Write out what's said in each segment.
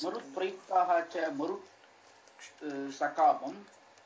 मरुत्प्रयुक्ताः च मरु सकापम्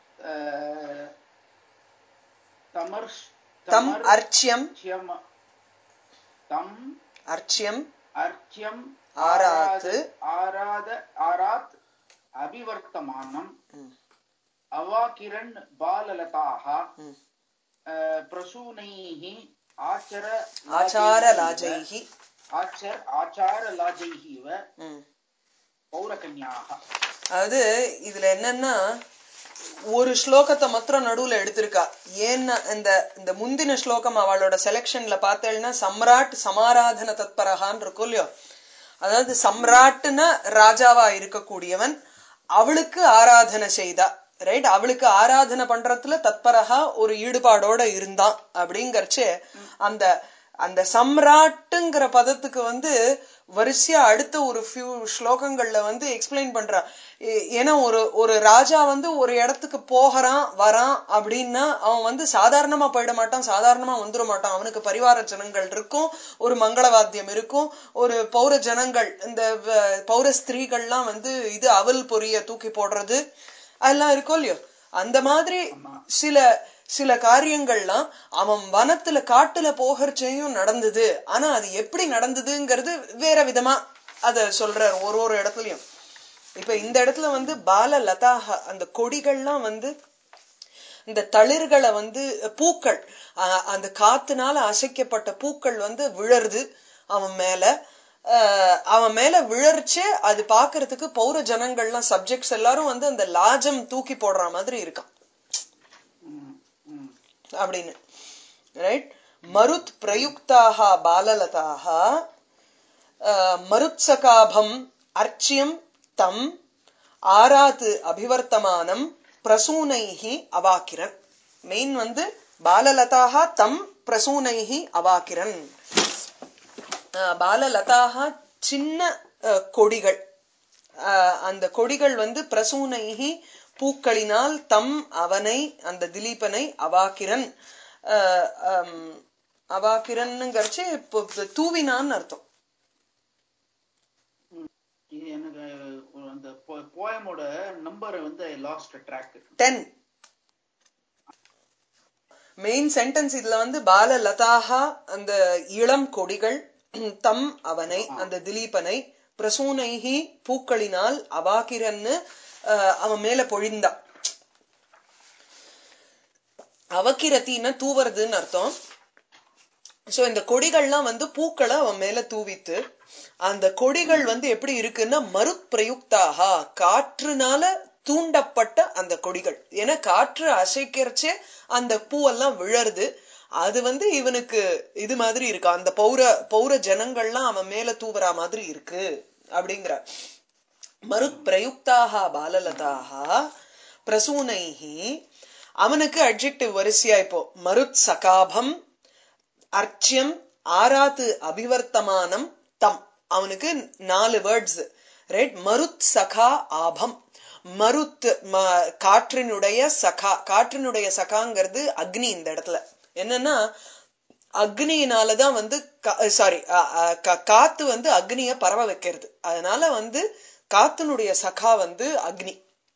तमर् தம் அர்ச்சியம் तमर्च्यम तम् அர்ச்சியம் अर्च्यम् ஆராத் आराद आरात् अभिवर्तमानम् ம், अवाकिरन् बाललताः ம். अ, प्रसूनैः आचर ஆச்சாரலாஜைஹி आचर आचारलाजैः इव ம். पौरकन्याः அதாவது இதுல என்னன்னா ஒரு ஸ்லோகத்தை மாத்திரம் நடுவுல எடுத்திருக்கா ஏன்னா இந்த இந்த முந்தின ஸ்லோகம் அவளோட செலெக்ஷன்ல பார்த்தேன்னா சம்ராட் சமாராதன தத்பரகான்னு இருக்கும் இல்லையோ அதாவது சம்ராட்னா ராஜாவா இருக்கக்கூடியவன் அவளுக்கு ஆராதனை செய்தா ரைட் அவளுக்கு ஆராதனை பண்றதுல தத்பரகா ஒரு ஈடுபாடோட இருந்தான் அப்படிங்கறச்சு அந்த அந்த சம்ராட்டுங்கிற பதத்துக்கு வந்து வரிசையா அடுத்த ஒரு ஃபியூ ஸ்லோகங்கள்ல வந்து எக்ஸ்பிளைன் பண்றா ஏ- ஏன்னா ஒரு ஒரு ராஜா வந்து ஒரு இடத்துக்கு போகிறான் வரான் அப்படின்னா அவன் வந்து சாதாரணமா போயிட மாட்டான் சாதாரணமா வந்துட மாட்டான் அவனுக்கு பரிவார ஜனங்கள் இருக்கும் ஒரு மங்களவாத்தியம் இருக்கும் ஒரு பௌர ஜனங்கள் இந்த வ- பௌர ஸ்திரீகள்லாம் வந்து இது அவல் பொரிய தூக்கி போடுறது அதெல்லாம் இருக்கும் இல்லையோ அந்த மாதிரி சில சில காரியங்கள்லாம் அவன் வனத்துல காட்டுல போகிறச்சையும் நடந்தது ஆனா அது எப்படி நடந்ததுங்கிறது வேற விதமா அத சொல்றார் ஒரு ஒரு இடத்துலயும் இப்ப இந்த இடத்துல வந்து பால லதாஹ அந்த கொடிகள்லாம் வந்து இந்த தளிர்களை வந்து பூக்கள் அஹ், அந்த காத்துனால அசைக்கப்பட்ட பூக்கள் வந்து விழருது அவன் மேல அஹ், அவன் மேல விழர்ச்சே அது பாக்குறதுக்கு பௌர ஜனங்கள்லாம் சப்ஜெக்ட்ஸ் எல்லாரும் வந்து அந்த லாஜம் தூக்கி போடுற மாதிரி இருக்கான் ம், ம். அப்படின்னு ரைட் மருத் பிரயுக்தாக பாலலதாக மருத்சகாபம் அர்ச்சியம் தம் ஆராத் அபிவர்த்தமானம் பிரசூனைஹி அவாக்கிரன் மெயின் வந்து பாலலதாக தம் பிரசூனைஹி அவாக்கிரன் அஹ், பாலலதாக சின்ன அஹ், கொடிகள் அஹ், அந்த கொடிகள் வந்து பிரசூனைஹி பூக்களினால் தம் அவனை அந்த திலீபனை அவாக்கிரன் அஹ், ஹம், அவாக்கிரன்னுங்கறச்சு இப்போ தூவினான்னு அர்த்தம் இது எனக்கு ஒரு அந்த போயமோட நம்பர் வந்து last track ten main sentence இதுல வந்து பால லதாஹா அந்த இளம் கொடிகள் தம் அவனை அந்த திலீபனை பிரசூனைஹி பூக்களினால் அவாக்கிரன்னு அஹ், அவன் மேல பொழிந்தான் அவக்கிரத்தின்னா தூவறதுன்னு அர்த்தம் சோ இந்த கொடிகள்லாம் வந்து பூக்களை அவன் மேல தூவித்து அந்த கொடிகள் வந்து எப்படி இருக்குன்னா மறுப்பிரயுக்தாக காற்றுனால தூண்டப்பட்ட அந்த கொடிகள் ஏன்னா காற்று அசைக்கிறச்சே அந்த பூவெல்லாம் விழருது அது வந்து இவனுக்கு இது மாதிரி இருக்கு அந்த பௌர பௌர ஜனங்கள்லாம் அவன் மேல தூவறா மாதிரி இருக்கு அப்படிங்கிற மறுப்பிரயுக்தாக பாலலதாக பிரசூனைஹி அவனுக்கு அட்ஜெக்டிவ் வரிசையா இப்போ மருத் சகாபம் அர்ச்சியம் ஆராத்து அபிவர்த்தமானம் தம் அவனுக்கு நாலு வேர்ட்ஸ் ரைட் மருத் சகா ஆபம் மருத் ம- காற்றினுடைய சகா காற்றினுடைய சகாங்கிறது அக்னி இந்த இடத்துல என்னன்னா அக்னியினாலதான் வந்து சாரி காத்து வந்து அக்னிய பரவ வைக்கிறது அதனால வந்து காத்தினுடைய சகா வந்து அக்னி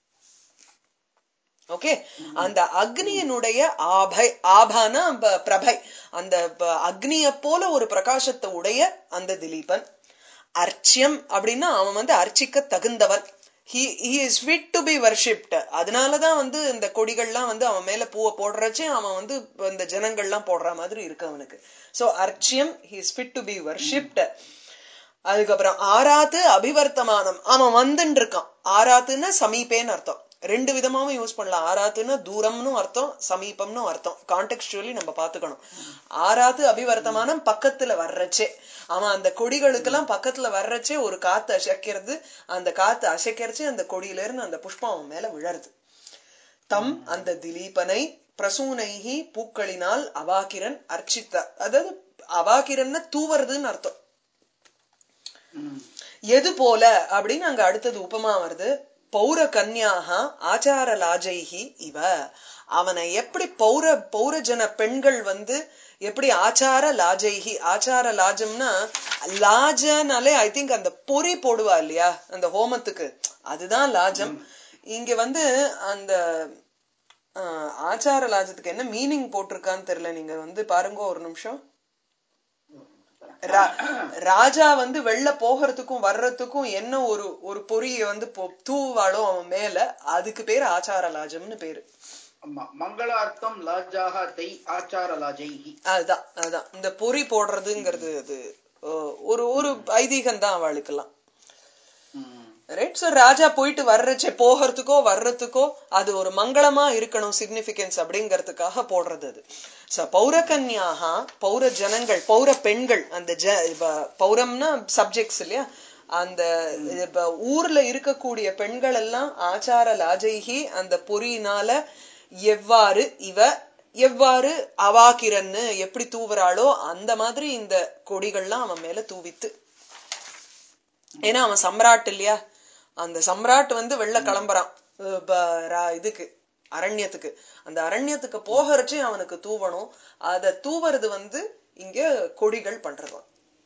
ஓகே அந்த அக்னியினுடைய ஆபை ஆபானா ப- பிரபை அந்த ப- அக்னிய போல ஒரு பிரகாசத்தை உடைய அந்த திலீபன் அர்ச்சியம் அப்படின்னா அவன் வந்து அர்ச்சிக்க தகுந்தவன் he is fit to be worshipped அதனாலதான் வந்து இந்த கொடிகள்லாம் வந்து அவன் மேல பூவை போடுறச்சே அவன் வந்து இந்த ஜனங்கள்லாம் போடுற மாதிரி இருக்கு அவனுக்கு சோ அர்ச்சியம் he is fit to be worshipped அதுக்கப்புறம் ஆராத்து அபிவர்த்தமானம் அவன் வந்துன்னு இருக்கான் ஆராத்துன்னா சமீபேன்னு அர்த்தம் ரெண்டு விதமாவும் யூஸ் பண்ணலாம் ஆராத்துன்னா தூரம்னு அர்த்தம் சமீபம்னு அர்த்தம் கான்டெக்ஸ்டுவலி நம்ம பாத்துக்கணும் ஆராத்து அபிவர்த்தமானம் பக்கத்துல வர்றச்சே அவன் அந்த கொடிகளுக்கெல்லாம் பக்கத்துல வர்றச்சே ஒரு காத்து அசைக்கிறது அந்த காத்து அசைக்கிறச்சே அந்த கொடியில இருந்து அந்த புஷ்பம் அவன் மேல விழருது தம் அந்த திலீபனை பிரசூனைஹி பூக்களினால் அவாக்கிரன் அர்ச்சித்த அதாவது அவாக்கிரன்னா தூவறதுன்னு அர்த்தம் ம். எது போல அப்படின்னு அங்க அடுத்தது உபமா வருது பௌர கன்யாக ஆச்சார லாஜைஹி இவ அவனை எப்படி பௌர பௌரஜன பெண்கள் வந்து எப்படி ஆச்சார லாஜைஹி ஆச்சார லாஜம்னா லாஜனாலே ஐ திங்க் அந்த பொறி போடுவா இல்லையா அந்த ஹோமத்துக்கு அதுதான் லாஜம் இங்க வந்து அந்த ஆஹ், ஆச்சார லாஜத்துக்கு என்ன மீனிங் போட்டிருக்கான்னு தெரியல நீங்க வந்து பாருங்க ஒரு நிமிஷம் ரா- ராஜா வந்து வெளில போகிறதுக்கும் வர்றதுக்கும் என்ன ஒரு ஒரு பொறிய வந்து பொ- தூவாளோ அவன் மேல அதுக்கு பேரு ஆச்சார லாஜம்னு பேரு ஆமா மங்களார்த்தம் லாஜாக தை ஆச்சார லாஜைஹி அதுதான் அதுதான் இந்த பொறி போடுறதுங்கிறது அது ஓ, ஒரு ஒரு ஐதீகம் தான் அவளுக்கெல்லாம் ம். ரைட் சோ ராஜா போயிட்டு வர்றச்சே போகிறதுக்கோ வர்றதுக்கோ அது ஒரு மங்களமா இருக்கணும் சிக்னிபிகன்ஸ் அப்படிங்கறதுக்காக போடுறது அது சோ பௌரகன்யாக பௌர ஜனங்கள் பௌர பெண்கள் அந்த ஜ இப்ப பௌரம்னா சப்ஜெக்ட்ஸ் இல்லையா அந்த இப்ப ஊர்ல இருக்கக்கூடிய பெண்கள் எல்லாம் ஆச்சார லாஜைகி அந்த பொறியினால எவ்வாறு இவ எவ்வாறு அவாக்கிரன்னு எப்படி தூவுறாளோ அந்த மாதிரி இந்த கொடிகள்லாம் அவன் மேல தூவித்து ஏன்னா அவன் சம்ராட் இல்லையா அந்த சம்ராட் வந்து வெளில கிளம்புறான் அஹ் ப- ரா- இதுக்கு அரண்யத்துக்கு அந்த அரண்யத்துக்கு போகிறச்சே அவனுக்கு தூவணும் அத தூவறது வந்து இங்க கொடிகள் பண்றதாம்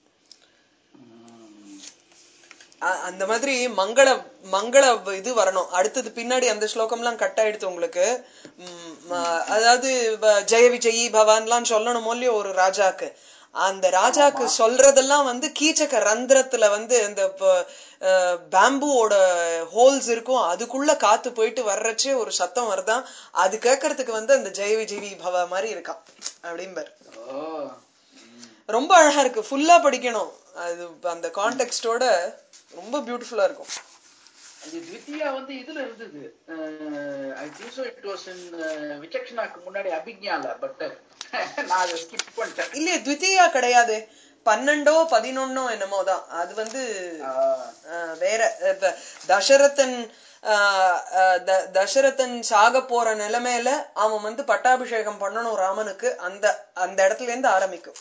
ம். அ- அந்த மாதிரி மங்கள மங்கள இது வரணும் அடுத்தது பின்னாடி அந்த ஸ்லோகம்லாம் கட் ஆயிடுத்து உங்களுக்கு ம், ம- அதாவது ப- ஜெய விஜயி பவான்லாம் சொல்லணுமோ இல்லையோ ஒரு ராஜாக்கு அந்த ராஜாக்கு சொல்றதெல்லாம் வந்து கீச்சக ரந்திரத்துல வந்து இந்த பேம்புவோட ஹோல்ஸ் இருக்கும் அதுக்குள்ள காத்து போயிட்டு வர்றச்சே ஒரு சத்தம் வருதான் அது கேட்கறதுக்கு வந்து அந்த ஜெய விஜயி பவா மாதிரி இருக்கான் அப்படிம்பார் ஓ ம். ரொம்ப அழகா இருக்கு ஃபுல்லா படிக்கணும் அது அந்த கான்டெக்ஸ்டோட ரொம்ப பியூட்டிஃபுல்லா இருக்கும் அது த்வித்தியா வந்து இதுல இருந்தது I think so it was in விசக்ஷனாக்கு முன்னாடி அபிக்ஞால பட் நான் அதை ஸ்கிப் பண்ணிட்டேன் இல்லையே த்வித்தியா கிடையாது பன்னெண்டோ பதினொன்னோ என்னமோ தான் அது வந்து ஆஹ், அஹ், வேற இப்ப தசரதன் அஹ், அஹ், த- தசரதன் சாக போற நிலைமையில அவன் வந்து பட்டாபிஷேகம் பண்ணணும் ராமனுக்கு அந்த அந்த இடத்துல இருந்து ஆரம்பிக்கும்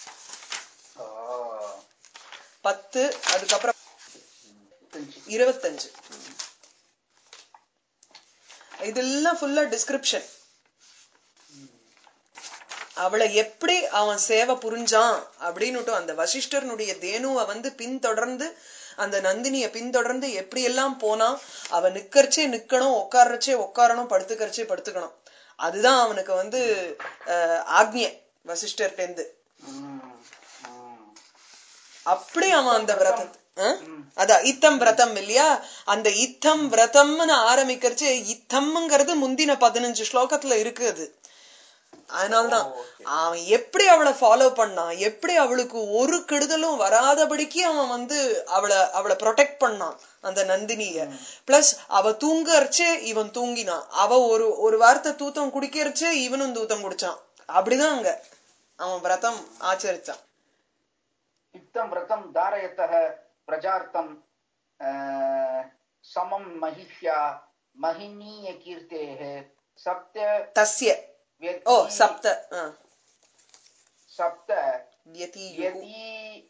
ஆஹ், பத்து அதுக்கப்புறம் தெரிஞ்சு. இருபத்தஞ்சு இதெல்லாம் ஃபுல்லா டிஸ்கிரிப்ஷன் அவளை எப்படி அவன் சேவை புரிஞ்சான் அப்படின்னுட்டு அந்த வசிஷ்டர்னுடைய தேனுவை வந்து பின்தொடர்ந்து அந்த நந்தினிய பின்தொடர்ந்து எப்படி எல்லாம் போனா அவ நிக்கறச்சே நிக்கணும் உட்கார்றச்சே உட்காரணும் படுத்துக்கறச்சே படுத்துக்கணும் அதுதான் அவனுக்கு வந்து அஹ், ஆக்ஞை வசிஷ்டர்டேந்து ம், ம். அப்படி அவன் அந்த விரதத்தை ஆ? அதான் இத்தம் விரதம் இல்லையா அந்த இத்தம் விரதம்னு ஆரம்பிக்கிறச்சு இத்தம்ங்கிறது முந்தின பதினஞ்சு ஸ்லோகத்துல இருக்கு அது அதனால்தான் அவன் எப்படி அவளை ஃபாலோ பண்ணான் எப்படி அவளுக்கு ஒரு கெடுதலும் வராதபடிக்கு அவன் வந்து அவளை அவளை ப்ரொடெக்ட் பண்ணான் அந்த நந்தினிய பிளஸ் அவ தூங்கறச்சே இவன் தூங்கினான் அவ ஒரு ஒரு வார்த்தை தூத்தம் குடிக்கிறச்சே இவனும் தூத்தம் குடிச்சான் அப்படிதான் அங்க அவன் விரதம் ஆச்சரிச்சான் इत्थं व्रतं धारयतः प्रजार्थं समं महिष्या महिनीयकीर्तेः सप्त தஸ்ய व्यती ஓ சப்த ஆ. सप्त व्यतीयुः व्यती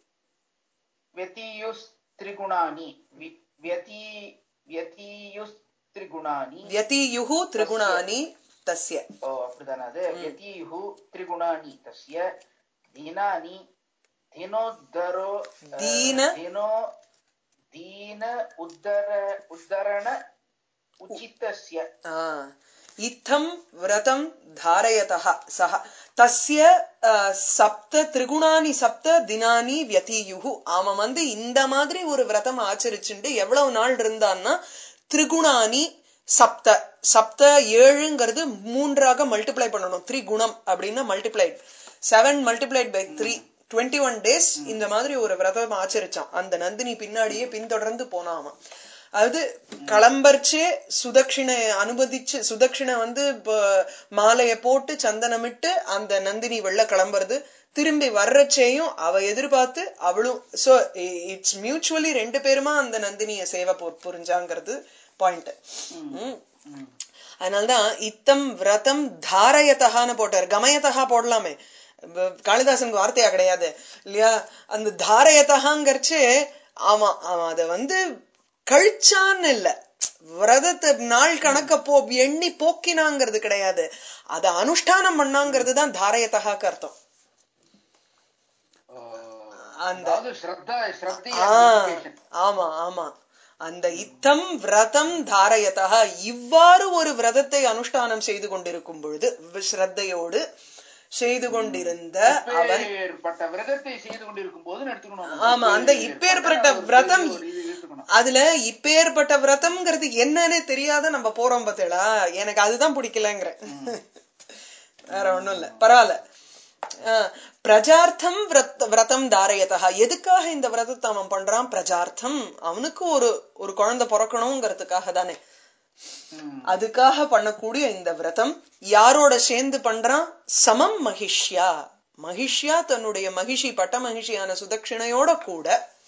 व्यतीयुस्त्रिगुणानि वि- व्यती व्यतीयुस्त्रिगुणानि व्यतीयुः त्रिगुणानि तस्य ஓ அப்படிதானே அது யதீஹு திரிகுணானி தஸ்ய தீனானி தினோத்தரோ அஹ், தீன தினோ தீன உத்தர உத்தரண உச்சித்தஸ்ய आ, इत्थं व्रतं धारयतः सः तस्य ஆ, சப்த திரிகுணானி சப்த தினானி வியதீயுஹு அவன் வந்து இந்த மாதிரி ஒரு விரதம் ஆச்சரிச்சுண்டு எவ்வளவு நாள் இருந்தான்னா திரிகுணானி சப்த சப்த ஏழுங்கிறது மூன்றாக மல்டிப்ளை பண்ணணும் திரிகுணம் அப்படின்னா multiplied seven multiplied by three twenty one days இந்த மாதிரி ஒரு விரதம் ஆச்சரிச்சான் அந்த நந்தினி பின்னாடியே பின்தொடர்ந்து போனான் அவன் அதாவது களம்பர்ச்சே சுதட்சிணை அனுமதிச்சு சுதட்சிணை வந்து இப்ப மாலைய போட்டு சந்தனமிட்டு அந்த நந்தினி வெள்ள கிளம்புறது திரும்பி வர்றச்சேயும் அவ எதிர்பார்த்து அவளும் சோ இட்ஸ் மியூச்சுவலி ரெண்டு பேருமா அந்த நந்தினிய சேவை பு- புரிஞ்சாங்கிறது பாயிண்ட் ம். அதனால்தான் இத்தம் விரதம் தாரயத்தகான்னு போட்டார் கமயத்தகா போடலாமே வ- காளிதாசனுக்கு வார்த்தையா கிடையாது இல்லையா அந்த தாரயத்தகாங்கிறச்சு அவன் அவன் அத வந்து கழிச்சான்னு இல்ல விரதத்தை நாள் கணக்க போ எண்ணி போக்கினாங்கிறது கிடையாது அத அனுஷ்டானம் பண்ணாங்கிறது தான் தாரயத்தகாக்கு அர்த்தம் அந்த அதாவது ஸ்ரத்தா ஸ்ரத்தை ஆ, ஆமா ஆமா அந்த இத்தம் விரதம் தாரயதா இவ்வாறு ஒரு விரதத்தை அனுஷ்டானம் செய்து கொண்டிருக்கும் பொழுது ஸ்ரத்தையோடு செய்து கொண்டிருந்த அவன் இப்பேற்பட்ட விரதத்தை செய்து கொண்டிருக்கும் போது எடுத்துக்கணும் ஆமா, அந்த இப்பேற்பட்ட விரதம் ஒரு இது எடுத்துக்கணும் அதுல இப்பேற்பட்ட விரதம்ங்கிறது என்னன்னு தெரியாத நம்ம போறோம் பார்த்தீங்களா எனக்கு அதுதான் பிடிக்கலங்கிற வேற ஒண்ணும் இல்ல பரவாயில்ல ஆஹ், பிரஜார்த்தம் விரத் விரதம் தாரயதா எதுக்காக இந்த விரதத்தை அவன் பண்றான் பிரஜார்த்தம் அவனுக்கு ஒரு ஒரு குழந்தை பிறக்கணுங்கிறதுக்காக தானே ம். அதுக்காக பண்ணக்கூடிய இந்த விரதம் யாரோட சேர்ந்து பண்றான் சமம் மகிஷ்யா மகிஷ்யா தன்னுடைய மகிஷி பட்ட மகிஷியான சுதட்சிணையோட கூட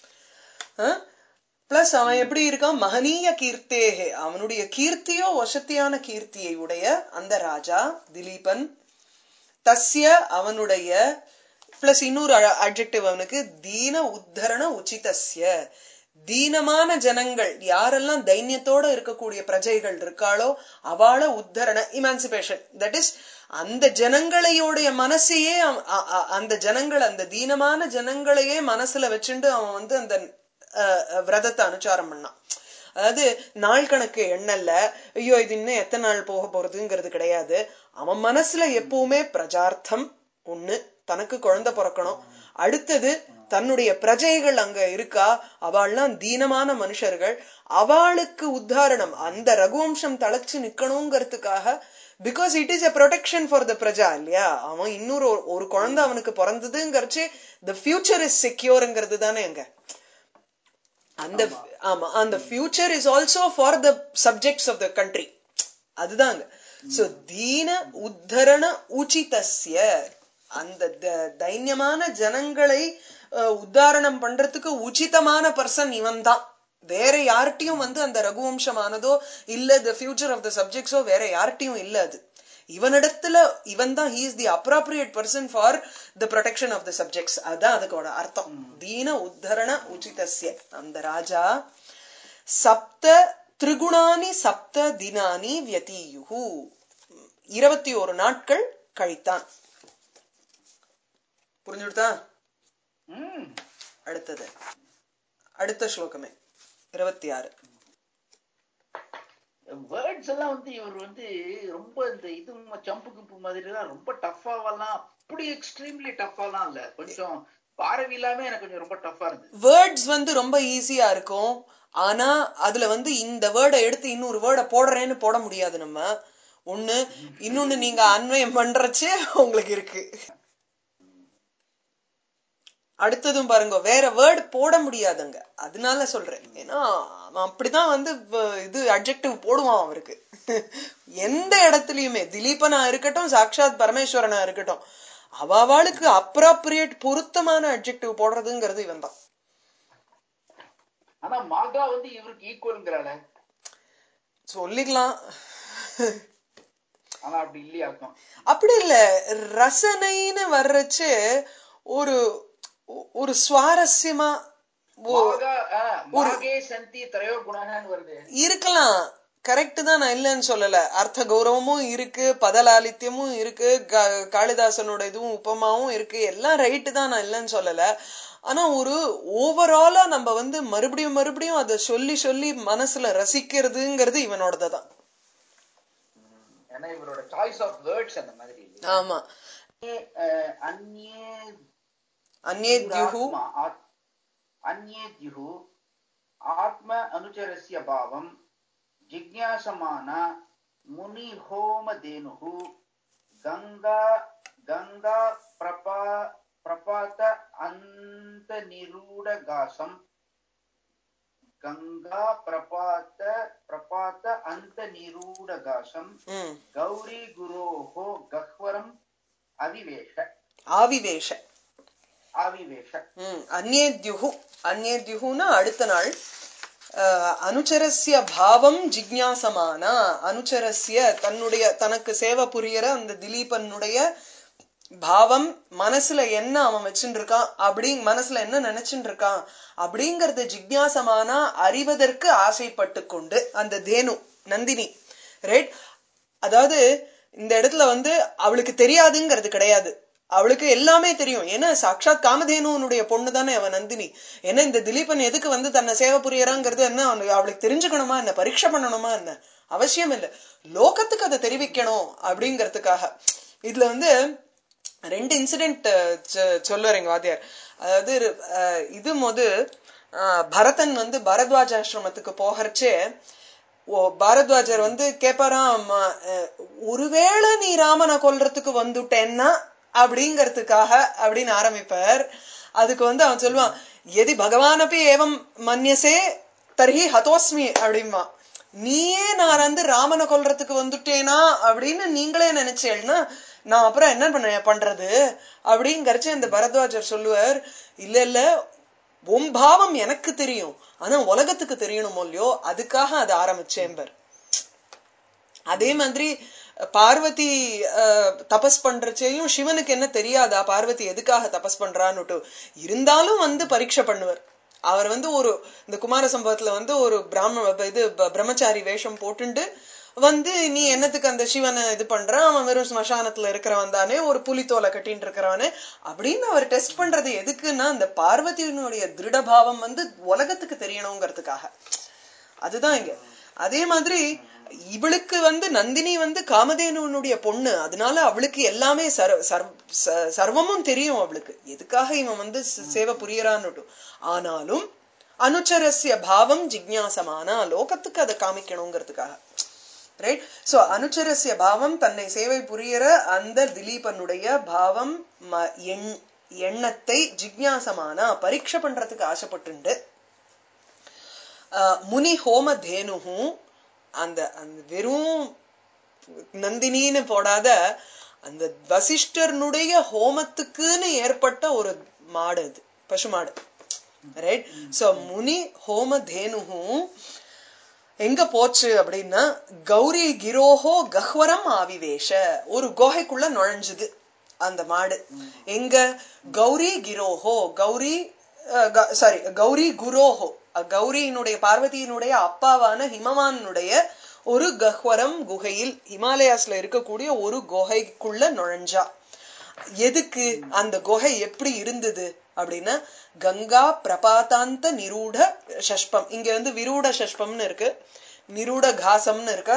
பிளஸ் அவன் எப்படி இருக்கான் மகனீய கீர்த்தேகே அவனுடைய கீர்த்தியோ வசத்தியான கீர்த்தியை உடைய அந்த ராஜா திலீபன் தஸ்ய அவனுடைய பிளஸ் இன்னொரு அட்ஜெக்டிவ் அவனுக்கு தீன உத்தரண உச்சிதஸ்ய தீனமான ஜனங்கள் யாரெல்லாம் தைரியத்தோட இருக்கக்கூடிய பிரஜைகள் இருக்காளோ அவள உத்தரண இமான்சிபேஷன் தட் இஸ் அந்த ஜனங்களையோடைய மனசையே அவ- அ- அ- அந்த ஜனங்கள் அந்த தீனமான ஜனங்களையே மனசுல வச்சுண்டு அவன் வந்து அந்த அஹ், அஹ், விரதத்தை அனுச்சாரம் பண்ணான் அதாவது நாள் கணக்கு எண்ணல்ல ஐயோ இது இன்னும் எத்தனை நாள் போக போறதுங்கிறது கிடையாது அவன் மனசுல எப்பவுமே பிரஜார்த்தம் ஒண்ணு தனக்கு குழந்தை பிறக்கணும் அடுத்தது தன்னுடைய பிரஜைகள் அங்க இருக்கா அவள்லாம் தீனமான மனுஷர்கள் அவளுக்கு உத்தாரணம் அந்த ரகுவம்சம் தழைச்சு நிக்கணுங்கிறதுக்காக because it is a protection for the பிரஜா இல்லையா அவன் இன்னொரு ஒரு- ஒரு குழந்தை அவனுக்கு பிறந்ததுங்கிறச்சு த ஃபியூச்சர் இஸ் செக்யூர்ங்கிறது தானே அங்க அந்த ஆமா அந்த future is also for the subjects of the country அதுதாங்க சோ தீன உத்தரண உச்சிதஸ்ய அந்த த- தைரியமான ஜனங்களை அஹ், உத்தாரணம் பண்றதுக்கு உச்சிதமான பர்சன் இவன் தான் வேற யார்கிட்டயும் வந்து அந்த ரகுவம்சமானதோ இல்ல த ஃபியூச்சர் ஆஃப் த சப்ஜெக்ட்ஸோ வேற யார்கிட்டயும் இல்ல அது இவனிடத்துல இவன் தான் he is the appropriate person for the protection of the subjects அதான் அதுக்கோட அர்த்தம் தீன உத்தரண உச்சிதஸ்ய அந்த ராஜா சப்த திரிகுணானி சப்த தினானி வியதீயுகு இருபத்தி ஒரு நாட்கள் கழித்தான் புரிஞ்சுடுதா ம். அடுத்தது அடுத்த ஸ்லோகமே இருபத்தி ஆறு வேர்ட்ஸ் எல்லாம் வந்து இவர் வந்து ரொம்ப இந்த இது சம்பு கிம்பு மாதிரி எல்லாம் ரொம்ப டஃபாவெல்லாம் அப்படி எக்ஸ்ட்ரீம்லி டஃபாலாம் இல்ல கொஞ்சம் பாரவி இல்லாம எனக்கு கொஞ்சம் ரொம்ப டஃபா இருந்தது வேர்ட்ஸ் வந்து ரொம்ப ஈஸியா இருக்கும் ஆனா அதுல வந்து இந்த வேர்டை எடுத்து இன்னொரு வேர்டை போடுறேன்னு போட முடியாது நம்ம ஒண்ணு இன்னொன்னு நீங்க அன்வயம் பண்றச்சு உங்களுக்கு இருக்கு அடுத்ததும் பாருங்க வேற வேர்டு போட முடியாதுங்க அதனால சொல்றேன் ஏன்னா அவன் அப்படிதான் வந்து வ- இது அட்ஜெக்டிவ் போடுவான் அவருக்கு எந்த இடத்துலயுமே திலீபனா இருக்கட்டும் சாக்ஷாத் பரமேஸ்வரனா இருக்கட்டும் அவாவாளுக்கு அப்ராப்ரியேட் பொருத்தமான அட்ஜெக்டிவ் போடுறதுங்கிறது இவன் தான் ஆனா மாகா வந்து இவருக்கு ஈக்குவல்ங்கிறாள சொல்லிக்கலாம் ஆனா அப்படி இல்லையாக்கும் அப்படி இல்ல ரசனைன்னு வர்றச்சு ஒரு ஒரு சுவாரஸ்யமா ஓ- மாகா ஆ, மாகே சந்தி திரையோ குணகான்னு வருது இருக்கலாம் கரெக்ட் தான் நான் இல்லைன்னு சொல்லல அர்த்த கௌரவமும் இருக்கு பதலாலித்யமும் இருக்கு கா- காளிதாசனோட இதுவும் உபமாவும் இருக்கு எல்லாம் ரைட்டு தான் நான் இல்லைன்னு சொல்லல ஆனா ஒரு ஓவராலா நம்ம வந்து மறுபடியும் மறுபடியும் அதை சொல்லி சொல்லி மனசுல ரசிக்கிறதுங்கிறது இவனோடது தான் ஏன்னா இவரோட சாய்ஸ் ஆஃப் வேர்ட்ஸ் அந்த மாதிரி இல்லையா ஆமா அஹ், அந்யே அந்நேத்யுஹு ஆத்மா, ஆத்- அந்யேத்யுः ஆத்ம அனுச்சரஸ்ய பாவம் ஜிக்ஞாசமான முனிஹோமதேனுः கங்கா கங்கா பிரபா பிரபாத அந்த நிரூடகாசம் கங்கா பிரபாத பிரபாத அந்த நிரூடகாசம் ம் கௌரி குரோஹோ கஹ்வரம் அவிவேஷ ஆவிவேஷ ஆவிவேஷ ம் அந்நேத்யுஹு அந்நேத்யுஹுனா அடுத்த நாள் அஹ், அனுச்சரஸ்ய பாவம் ஜிக்ஞாசமானா அனுச்சரஸ்ய தன்னுடைய தனக்கு சேவை புரியற அந்த திலீபனுடைய பாவம் மனசுல என்ன அவன் வச்சுட்டு இருக்கான் அப்படி மனசுல என்ன நினைச்சுட்டு இருக்கான் அப்படிங்கறத ஜிக்ஞாசமானா அறிவதற்கு ஆசைப்பட்டு கொண்டு அந்த தேனு நந்தினி ரைட் அதாவது இந்த இடத்துல வந்து அவளுக்கு தெரியாதுங்கிறது கிடையாது அவளுக்கு எல்லாமே தெரியும் ஏன்னா சாட்சாத் காமதேனுனுடைய பொண்ணு தானே அவன் நந்தினி ஏன்னா இந்த திலீபன் எதுக்கு வந்து தன்னை சேவை புரியறாங்கிறது என்ன அவனுக்கு அவளுக்கு தெரிஞ்சுக்கணுமா என்ன பரீட்சை பண்ணணுமா என்ன அவசியம் இல்லை லோகத்துக்கு அதை தெரிவிக்கணும் அப்படிங்கறதுக்காக இதுல வந்து ரெண்டு இன்சிடென்ட் சொல்லுவார் எங்க வாத்தியார் அதாவது அஹ், இது போது அஹ், பரதன் வந்து பரத்வாஜ ஆசிரமத்துக்கு போகிறச்சே ஓ பாரத்வாஜர் வந்து கேப்பாராம் அஹ், ஒருவேளை நீ ராமனை கொல்றதுக்கு வந்துட்டேன்னா அப்படிங்கறதுக்காக அப்படின்னு ஆரம்பிப்பார் அதுக்கு வந்து அவன் சொல்லுவான் எதி பகவானப்பி ஏவம் மன்யசே தர்ஹி ஹதோஸ்மி அப்படிம்பா நீயே நான் வந்து ராமனை கொல்றதுக்கு வந்துட்டேனா அப்படின்னு நீங்களே நினைச்சேன்னா நான் அப்புறம் என்ன பண்ண பண்றது அப்படிங்கறச்சு அந்த பரத்வாஜர் சொல்லுவார் இல்ல இல்ல உன் பாவம் எனக்கு தெரியும் ஆனா உலகத்துக்கு தெரியணுமோ இல்லையோ அதுக்காக அதை ஆரம்பிச்சேன்பர் அதே மாதிரி பார்வதி அஹ், தபஸ் பண்றச்சையும் சிவனுக்கு என்ன தெரியாதா பார்வதி எதுக்காக தபஸ் பண்றான்னுட்டு இருந்தாலும் வந்து பரீட்சை பண்ணுவார் அவர் வந்து ஒரு இந்த குமார சம்பவத்துல வந்து ஒரு பிராம இது ப- பிரம்மச்சாரி வேஷம் போட்டுண்டு வந்து நீ என்னத்துக்கு அந்த சிவனை இது பண்ற அவன் வெறும் ஸ்மசானத்துல இருக்கிறவன் தானே ஒரு புலித்தோலை கட்டின்னு இருக்கிறவனே அப்படின்னு அவர் டெஸ்ட் பண்றது எதுக்குன்னா அந்த பார்வதியினுடைய திருடபாவம் வந்து உலகத்துக்கு தெரியணுங்கிறதுக்காக அதுதான் இங்க அதே மாதிரி இவளுக்கு வந்து நந்தினி வந்து காமதேனுனுடைய பொண்ணு அதனால அவளுக்கு எல்லாமே சர்வ சர்வ- ச- சர்வமும் தெரியும் அவளுக்கு எதுக்காக இவன் வந்து ச- சேவை புரியறான்னு ஆனாலும் அனுச்சரஸ்ய பாவம் ஜிக்ஞாசமானா லோகத்துக்கு அதை காமிக்கணுங்கிறதுக்காக ரைட் சோ அனுச்சரஸ்ய பாவம் தன்னை சேவை புரியற அந்த திலீபனுடைய பாவம் ம- எண்- எண்ணத்தை ஜிக்ஞாசமானா பரீட்சை பண்றதுக்கு ஆசைப்பட்டுண்டு ஆஹ் முனி ஹோம தேனுகும் அந்த அந்த வெறும் நந்தினின்னு போடாத அந்த வசிஷ்டர்னுடைய ஹோமத்துக்குன்னு ஏற்பட்ட ஒரு மாடு அது பசுமாடு ரைட் சோ முனி ஹோம தேனுகும் எங்க போச்சு அப்படின்னா கௌரி கிரோஹோ கஹ்வரம் ஆவிவேஷ ஒரு குகைக்குள்ள நுழைஞ்சுது அந்த மாடு எங்க கௌரி கிரோஹோ கௌரி சாரி கௌரி குரோஹோ அஹ் கௌரியினுடைய பார்வதியினுடைய அப்பாவான ஹிமவானுடைய ஒரு கஹ்வரம் குகையில் ஹிமாலயாஸ்ல இருக்கக்கூடிய ஒரு குகைக்குள்ள நுழைஞ்சா எதுக்கு அந்த குகை எப்படி இருந்தது அப்படின்னா கங்கா பிரபாதாந்த நிரூட சஷ்பம் இங்க வந்து விரூட சஷ்பம்னு இருக்கு நிரூட காசம்னு இருக்கா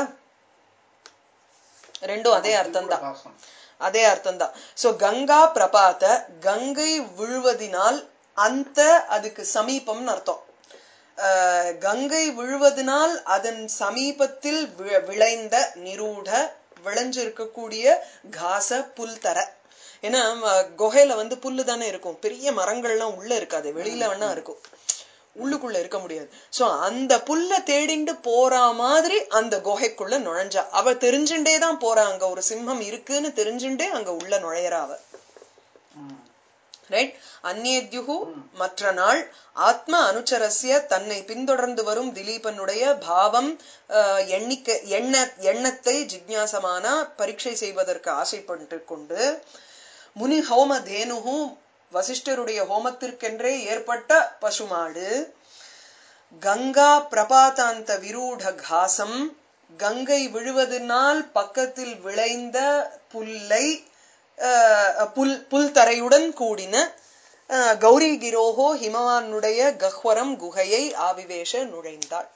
ரெண்டும் அதே அர்த்தம் தான் தாசம். அதே அர்த்தம் தான் சோ கங்கா பிரபாத கங்கை விழுவதினால் அந்த அதுக்கு சமீபம்னு அர்த்தம் அஹ், கங்கை விழுவதனால் அதன் சமீபத்தில் வி- விளைந்த நிரூட விளைஞ்சிருக்கக்கூடிய காச புல் தர ஏன்னா அஹ், குகையில வந்து புல்லு தானே இருக்கும் பெரிய மரங்கள்லாம் உள்ள இருக்காது வெளியில வேணா இருக்கும் உள்ளுக்குள்ள இருக்க முடியாது சோ அந்த புல்ல தேடிண்டு போற மாதிரி அந்த குகைக்குள்ள நுழைஞ்சா அவ தெரிஞ்சுட்டே தான் போறா அங்க ஒரு சிம்மம் இருக்குன்னு தெரிஞ்சுட்டே அங்க உள்ள நுழையறா அவ ம். ரைட் அந்நேத்யுகு மற்ற நாள் ஆத்ம அனுச்சரஸ்ய தன்னை பின்தொடர்ந்து வரும் திலீபனுடைய பாவம் அஹ், எண்ணிக்கை எண்ண எண்ணத்தை ஜிக்ஞாசமான பரீட்சை செய்வதற்கு ஆசைப்பட்டு கொண்டு முனி ஹோம தேனுகு வசிஷ்டருடைய ஹோமத்திற்கென்றே ஏற்பட்ட பசுமாடு கங்கா பிரபாதாந்த விரூட காசம் கங்கை விழுவதனால் பக்கத்தில் விளைந்த புல்லை அஹ், புல் புல் தரையுடன் கூடின அஹ், கௌரி கிரோஹோ ஹிமவானுடைய கஹ்வரம் குகையை ஆவிவேஷ நுழைந்தாள்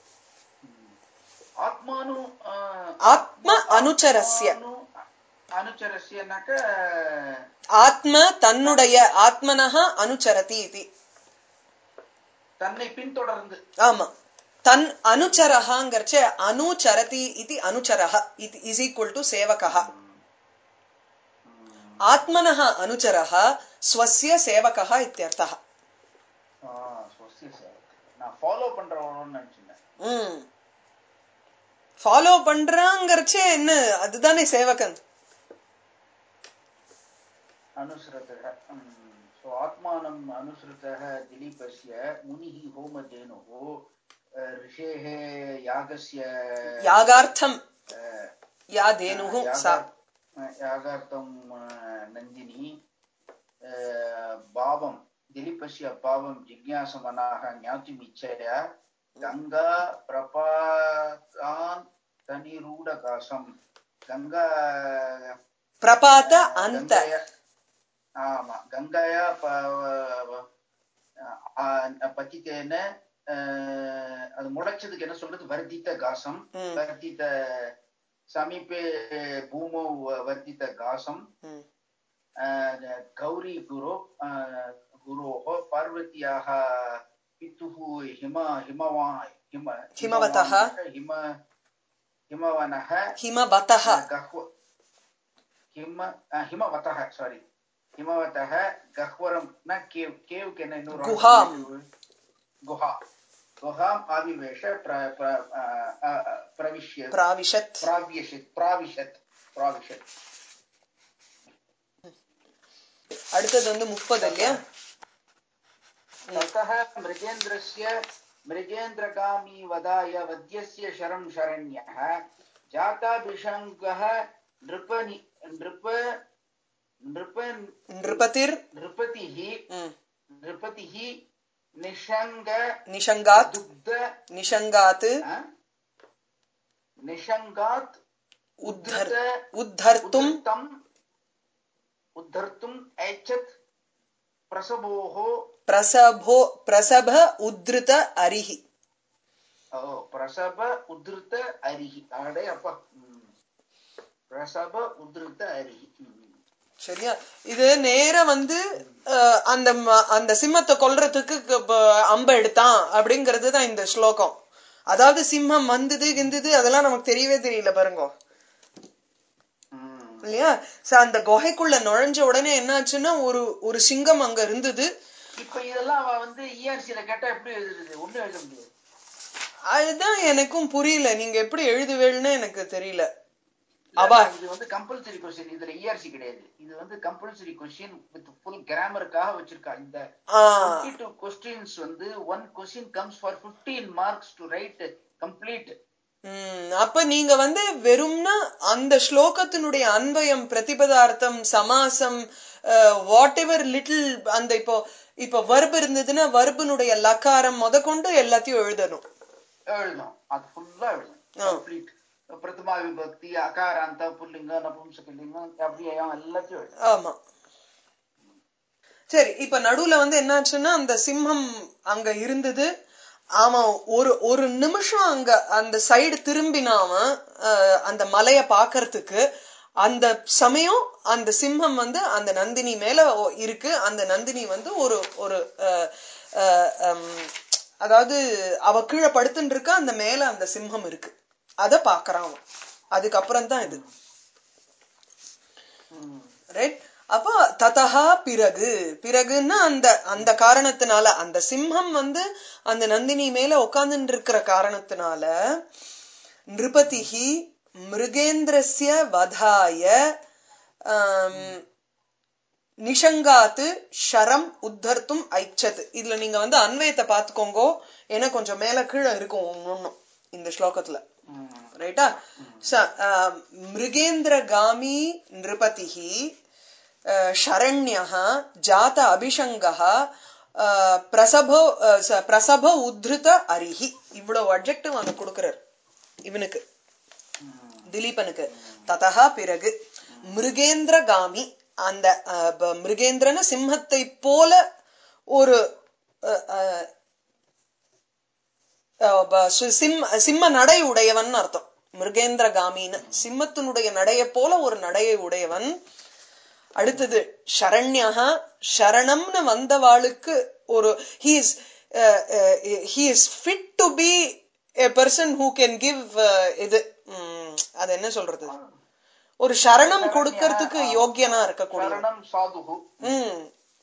ஆத்மானு ஆஹ், ஆத்ம அனுச்சரஸ்ய ஆத்மானு அனுச்சரஸ்யனாக்க ஆத்ம தன்னுடைய ஆத்மனஹ அனுச்சரதி இது தன்னை பின்தொடர்ந்து ஆமா தன் அனுச்சரஹாங்கிறச்ச அனுச்சரதி இது அனுச்சரஹ இது இஸ் ஈக்குவல் டு சேவகः ஆத்மனः அனுச்சரः ஸ்வஸ்ய சேவகः இத்தியர்த்தः ஆ, ஸ்வஸ்ய சேவக். நான் ஃபாலோ பண்றவன்னு நினைச்சிருந்தேன் ம் ஃபாலோ பண்றாங்கிறச்சே என்ன அதுதானே சேவகன் अनुसृतः सो आत्मानम् अनुसृतः दिलीपस्य मुनिः होमधेनुः अ, ऋषेः यागस्य யாகார்த்தம் अ, யா தேனுகு यागा- சா यागार्थं अ, नन्दिनी अ, भावं दिलीपस्य भावं जिज्ञासमनाः ज्ञातुमिच्छया गङ्गा प्रपातान् तनिरूढकासं गङ्गा பிரபாத அந்த கங்கைய ஆமா கங்காயா ப- ஆ, பத்தித்தேன அஹ், அது முளைச்சதுக்கு என்ன சொல்றது வர்த்தித்த காசம் ம். வர்த்தித்த சமீபே பூமோ வர்த்தித்த காசம் ம். அஹ், கௌரி குரு அஹ், குரோः பார்வत्याः पितुः हिम हिमवा हिम हिमवतः। हिम हिमवनः ஹிமவதः गह्व हिम अ, हिमवतः सारी हिमवतः गह्वरं न केव् केव् के न इन्नूರು गुहाम्। गुहा गुहाम् आविवेश प्र प्र अ, अ, अ, प्रविश्य பிராவிஷத் प्राव्यषित् प्राविशत् प्राविशत् அடுத்தது வந்து முப்பது இல்லையா ततः मृगेन्द्रस्य मृगेन्द्रगामी वदाय वद्यस्य शरं शरण्यः जाताभिषङ्गः नृपनि नृप नृप நிருபதிர் नृपतिः ம். नृपतिः निषङ्ग நிஷங்காத் दुग्ध நிஷங்காத் अ? निषङ्गात् உத்தர் उद्धृत உத்தர்த்தும் उद्धृतम् उद्धर्तुम् ऐच्छत् प्रसभोः பிரசபோ பிரசப உத்ருத அரிஹி ஓ பிரசப உத்ருத அரிஹி அடே அப்பா ம். பிரசப உத்ருத அரிஹி ம். சரியா இது நேரா வந்து அஹ், அந்த ம- அந்த சிம்மத்தை கொல்றதுக்கு க- ப- அம்ப எடுத்தான் அப்படிங்கிறது தான் இந்த ஸ்லோகம் அதாவது சிம்மம் வந்தது கிந்தது அதெல்லாம் நமக்கு தெரியவே தெரியல பாருங்க ம். இல்லையா சோ அந்த குகைக்குள்ள நுழைஞ்ச உடனே என்னாச்சுன்னா ஒரு ஒரு சிங்கம் அங்க இருந்தது இப்ப இதெல்லாம் அவ வந்து இஆர்சியில கேட்டா எப்படி எழுதுறது ஒண்ணும் எழுத முடியாது அதுதான் எனக்கும் புரியல நீங்க எப்படி எழுதுவேள்னு எனக்கு தெரியல இல்ல, அவா- நான் இது வந்து கம்பல்சரி கொஸ்டின் இதுல இஆர்சி கிடையாது இது வந்து கம்பல்சரி கொஸ்டின் வித் ஃபுல் கிராமருக்காக வச்சிருக்கா இந்த ஆ, 22 கொஸ்டின்ஸ் வந்து one question comes for 15 marks to write complete ம், அப்ப நீங்க வந்து வெறும்னா அந்த ஸ்லோகத்தினுடைய அன்பயம் பிரதிபதார்த்தம் சமாசம் வாட் எவர் லிட்டில் அந்த இப்போ இப்போ வர்பு இருந்ததுன்னா வர்புனுடைய லக்காரம் முத கொண்டு எல்லாத்தையும் எழுதணும் எழுதணும் அது ஃபுல்லா எழுதணும் ஆ. கம்ப்ளீட் பிரதமா விபக்தி அகாராந்த புல்லிங்க நபும்சகலிங்கம் அவ்வியம் எல்லாத்தையும் எழுதணும் ஆமா சரி இப்ப நடுவுல வந்து என்னாச்சுன்னா அந்த சிம்மம் அங்க இருந்தது அவன் ஒரு ஒரு நிமிஷம் அங்க அந்த சைடு திரும்பினான் அவன் அஹ், அந்த மலைய பாக்குறதுக்கு அந்த சமயம் அந்த சிம்மம் வந்து அந்த நந்தினி மேல ஒ- இருக்கு அந்த நந்தினி வந்து ஒரு ஒரு அஹ், அஹ், ஹம், அதாவது அவ கீழே படுத்துட்டு இருக்கா அந்த மேல அந்த சிம்மம் இருக்கு அத பாக்குறான் அவன் அதுக்கப்புறம் தான் இது ம். ரைட் அப்போ ததஹா பிறகு பிறகுன்னா அந்த அந்த காரணத்தினால அந்த சிம்மம் வந்து அந்த நந்தினி மேல உட்கார்ந்துட்டு இருக்கிற காரணத்தினால நிருபதிஹி மிருகேந்திரஸ்ய வதாய ஆம், நிஷங்காத்து ஷரம் உத்தர்த்தும் ஐச்சத் இதுல நீங்க வந்து அன்வயத்தை பாத்துக்கோங்க ஏன்னா கொஞ்சம் மேல கீழே இருக்கும் ஒன்னும் இந்த ஸ்லோகத்துல ம். ரைட்டா ச- ஆம், மிருகேந்திரகாமி நிருபதிஹி அஹ், ஷரண்யः ஜாத அபிஷங்கः அஹ், பிரசபோ அஹ், ச- பிரசப உத்ருத அரிஹி இவ்வளவு அப்ஜெக்டிவ் அவனுக்கு கொடுக்கிறார் இவனுக்கு ம். திலீபனுக்கு ததா பிறகு மிருகேந்திரகாமி அந்த அஹ், ப- மிருகேந்திரன சிம்மத்தை போல ஒரு அஹ், அஹ், அஹ், ப- சு- சிம்ம சிம்ம நடை உடையவன் அர்த்தம் மிருகேந்திரகாமின்னு சிம்மத்தினுடைய நடைய போல ஒரு நடையை உடையவன் அடுத்தது ஷரண்யா ஷரணம்னு வந்தவாளுக்கு ஒரு he is he is fit to be a person who can give இது உம், அது என்ன சொல்றது ஒரு சரணம் கொடுக்கறதுக்கு யோக்கியனா இருக்கக்கூடிய சரணம் சாதுகு ம்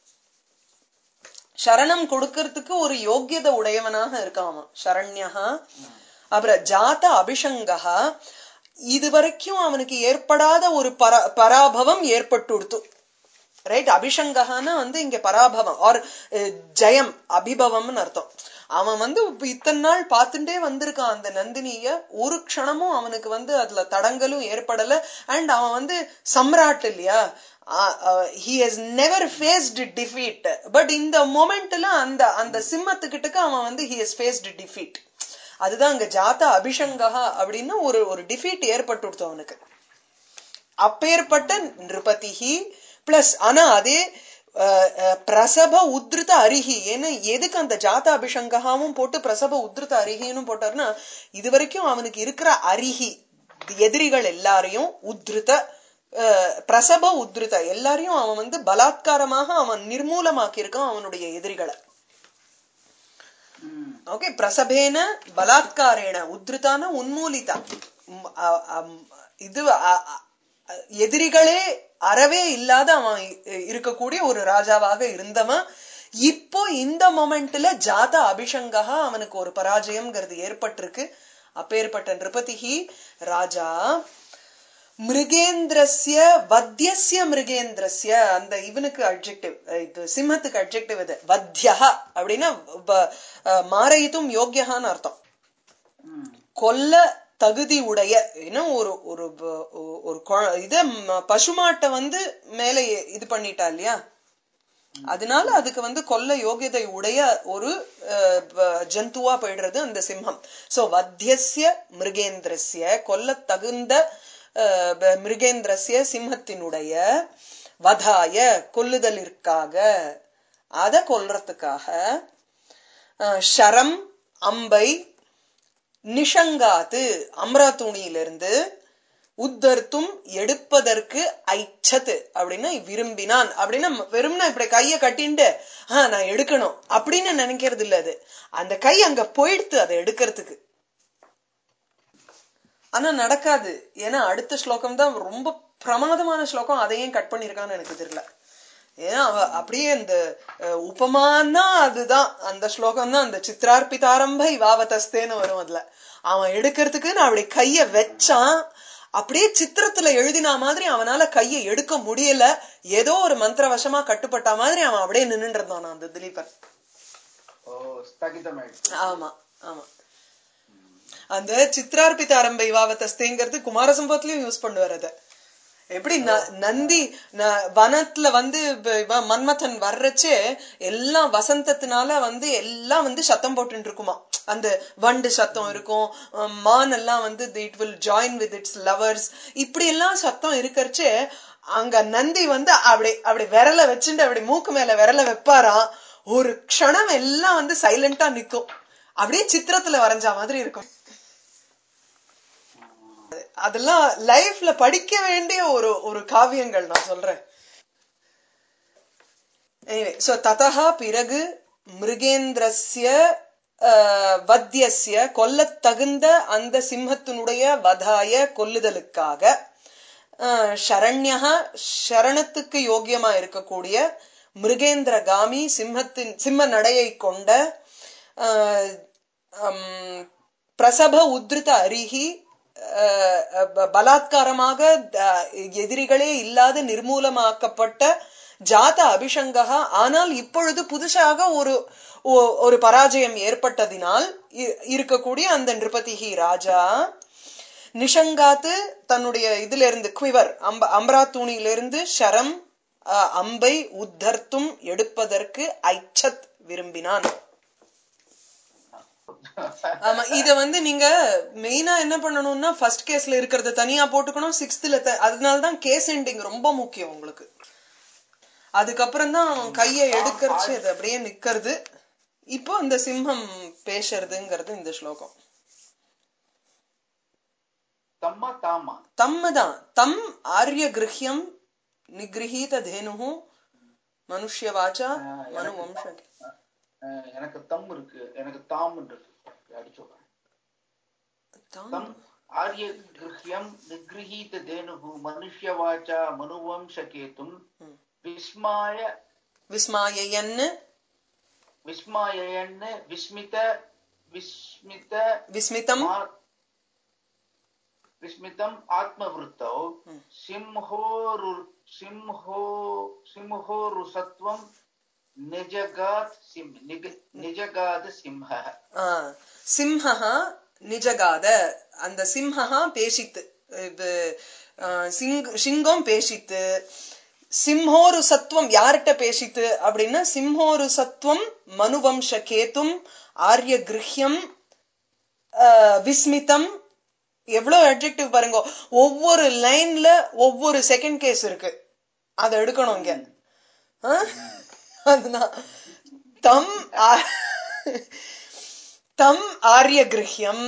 சரணம் கொடுக்கறதுக்கு ஒரு யோக்கியதை உடையவனாக இருக்கான் அவன் சரண்யா அப்புறம் ஜாத அபிஷங்கா இதுவரைக்கும் அவனுக்கு ஏற்படாத ஒரு பரா பராபவம் ஏற்பட்டுடுத்து ரைட் அபிஷங்ககான்னா வந்து இங்க பராபவம் ஆர் ஜெயம் அபிபவம்னு அர்த்தம் அவன் வந்து இப்ப இத்தனை நாள் பார்த்துட்டே வந்திருக்கான் அந்த நந்தினிய ஒரு க்ஷணமும் அவனுக்கு வந்து அதுல தடங்கலும் ஏற்படல அண்ட் அவன் வந்து சம்ராட் இல்லையா he has never faced defeat but இந்த மொமெண்ட்ல அந்த அந்த சிம்மத்துக்கிட்டக்கு அவன் வந்து ஹி ஹஸ் ஃபேஸ்ட் டிஃபீட் அதுதான் அங்க ஜாத அபிஷங்கா அப்படின்னு ஒரு ஒரு டிஃபீட் ஏற்பட்டு அவனுக்கு அப்பேற்பட்ட நிருபதிஹி பிளஸ் ஆனா அதே அஹ், அஹ், பிரசப உத்ருத அரிஹி ஏன்னா எதுக்கு அந்த ஜாத அபிஷங்காவும் போட்டு பிரசப உத்ருத அரிஹின்னு போட்டாருன்னா இது வரைக்கும் அவனுக்கு இருக்கிற அரிஹி எதிரிகள் எல்லாரையும் உத்ருத அஹ், பிரசப உத்ருத எல்லாரையும் அவன் வந்து பலாத்காரமாக அவன் நிர்மூலமாக்கி இருக்கான் அவனுடைய எதிரிகளை ம். ஓகே பிரசபேன பலாத்காரேன உத்ருதான உன்மூலிதா ம், அ- அம், இது அ- அ- எதிரிகளே அறவே இல்லாத அவன் இ- இருக்கக்கூடிய ஒரு ராஜாவாக இருந்தவன் இப்போ இந்த மொமெண்ட்ல ஜாத அபிஷங்கா அவனுக்கு ஒரு பராஜயம்ங்கிறது ஏற்பட்டிருக்கு அப்பேற்பட்ட நிருபதிஹி ராஜா மிருகேந்திரஸ்ய வத்தியஸ்ய மிருகேந்திரஸ்ய அந்த இவனுக்கு அட்ஜெக்டிவ் இது சிம்மத்துக்கு அட்ஜெக்டிவ் இது வத்தியா அப்படின்னா வ- அஹ், மாரயித்தும் யோக்கியகான்னு அர்த்தம் ம். கொல்ல தகுதி உடைய ஏன்னா ஒரு ஒரு வ- ஒரு கொ- இத ம- பசுமாட்டை வந்து மேல எ- இது பண்ணிட்டா இல்லையா அதனால அதுக்கு வந்து கொல்ல யோகியதை உடைய ஒரு அஹ், வ- ஜந்துவா போயிடுறது அந்த சிம்மம் சோ வத்தியஸ்ய மிருகேந்திரஸ்ய கொல்ல தகுந்த அஹ், ப- மிருகேந்திரஸ்ய சிம்மத்தினுடைய வதாய கொல்லுதலிற்காக அத கொல்றதுக்காக அஹ், ஷரம் அம்பை நிஷங்காத்து அம்ராத்துணியிலிருந்து உத்தர்த்தும் எடுப்பதற்கு ஐச்சத்து அப்படின்னா விரும்பினான் அப்படின்னா வெறும்னா இப்படி கைய கட்டிண்டு ஆஹ் நான் எடுக்கணும் அப்படின்னு நினைக்கிறது இல்ல அது அந்த கை அங்க போயிடுத்து அதை எடுக்கிறதுக்கு ஆனா நடக்காது ஏன்னா அடுத்த ஸ்லோகம் தான் ரொம்ப பிரமாதமான ஸ்லோகம் அதையும் கட் பண்ணிருக்கான்னு எனக்கு தெரியல ஏன்னா அவ அப்படியே அந்த அஹ், உபமான்னா அதுதான் அந்த ஸ்லோகம் தான் அந்த சித்ரார்பிதாரம்ப இவாவதஸ்தேன்னு வரும் அதுல அவன் எடுக்கிறதுக்கு நான் அப்படி கைய வச்சான் அப்படியே சித்திரத்துல எழுதினா மாதிரி அவனால கையை எடுக்க முடியல ஏதோ ஒரு மந்திரவசமா கட்டுப்பட்ட மாதிரி அவன் அப்படியே நின்னுட்டு இருந்தான் அந்த திலீபன் ஓ ஸ்தகிதமாயிடுச்சு ஆமா ஆமா அந்த சித்ரார்பித ஆரம்ப இவாவத்தஸ்தேங்கிறது குமாரசம்பவத்திலயும் யூஸ் பண்ணுவார் அத எப்படி ந- நந்தி ந- வனத்துல வந்து இப்ப இவன் மன்மதன் வர்றச்சே எல்லாம் வசந்தத்தினால வந்து எல்லாம் வந்து சத்தம் போட்டுட்டு இருக்குமா அந்த வண்டு சத்தம் இருக்கும் அஹ் மான் எல்லாம் வந்து it will join with its lovers இப்படி எல்லாம் சத்தம் இருக்கறச்சே அங்க நந்தி வந்து அப்படி அப்படி விரல வச்சுட்டு அப்படி மூக்கு மேல விரல வைப்பாராம் ஒரு க்ஷணம் எல்லாம் வந்து சைலண்டா நிக்கும் அப்படியே சித்திரத்துல வரைஞ்ச மாதிரி இருக்கும் அதெல்லாம் லைஃப்ல படிக்க வேண்டிய ஒரு ஒரு காவியங்கள் நான் சொல்றேன் சோ ததா பிறகு மிருகேந்திரஸ்ய அஹ், வத்தியஸ்ய கொல்லத் தகுந்த அந்த சிம்மத்தினுடைய வதாய கொல்லுதலுக்காக அஹ், சரண்யः சரணத்துக்கு யோக்கியமா இருக்கக்கூடிய மிருகேந்திர காமி சிம்மத்தின் சிம்ம நடையை கொண்ட அஹ், ஹம், பிரசப உத்ருத அரிஹி அஹ், ப- பலாத்காரமாக த- எதிரிகளே இல்லாத நிர்மூலமாக்கப்பட்ட ஜாத அபிஷங்கா ஆனால் இப்பொழுது புதுசாக ஒரு ஒ- ஒரு பராஜயம் ஏற்பட்டதினால் இ- இருக்கக்கூடிய அந்த நிருபதிகி ராஜா நிஷங்காத்து தன்னுடைய இதுல இருந்து குவிவர் அம்ப அம்பராத்தூணியிலிருந்து ஷரம் அஹ், அம்பை உத்தர்த்தும் எடுப்பதற்கு ஐச்சத் விரும்பினான் ஆமா இத வந்து நீங்க மெயினா என்ன பண்ணணும்னா ஃபர்ஸ்ட் கேஸ்ல இருக்கிறத தனியா போட்டுக்கணும் சிக்ஸ்த்ல அதனாலதான் கேஸ் எண்டிங் ரொம்ப முக்கியம் உங்களுக்கு அதுக்கப்புறம் தான் அவன் கைய எடுக்கறச்சு அது அப்படியே நிக்கிறது இப்போ இந்த சிம்மம் பேசுறதுங்கிறது இந்த ஸ்லோகம் தம்மா தாமா தம்மதான் தம் ஆரிய கிரஹ்யம் நிகிரஹீத தேனு மனுஷ்ய வாச்சா மனு வம்ச அஹ் எனக்கு தம் இருக்கு எனக்கு தாம் இருக்கு அடிச்சு சொல்றேன் தம் தம் ஆரிய கிருஹ்யம் நிகிரஹீத தேனுகு மனுஷ்யவாச்சா மனுவம்சகேதும் ம். விஸ்மாய விஸ்மாயன்னு விஸ்மாயன்னு விஸ்மித விஸ்மித விஸ்மிதம் மா- விஸ்மிதம் ஆத்மவிருத்தௌ சிம்ஹோரு சிம்ஹோ சிம்ஹோருசத்வம் நிஜகாத் சிம் நிக- நிஜகாத் சிம்ஹ ஆ, சிம்ஹா நிஜகாத அந்த சிம்ஹா பேசித்து இது ஆ, சிங்- சிங்கம் பேசித்து சிம்ஹோரு சத்துவம் யார்கிட்ட பேசித்து அப்படின்னா சிம்ஹோரு சத்துவம் மனுவம்ச கேத்தும் ஆரிய கிருஹ்யம் ஆஹ், விஸ்மிதம் எவ்வளவு அட்ஜெக்டிவ் பாருங்க ஒவ்வொரு லைன்ல ஒவ்வொரு செகண்ட் கேஸ் இருக்கு அதை எடுக்கணும் இங்க ஆ? அதுதான் தம் ஆ- தம் ஆரிய கிருஹ்யம்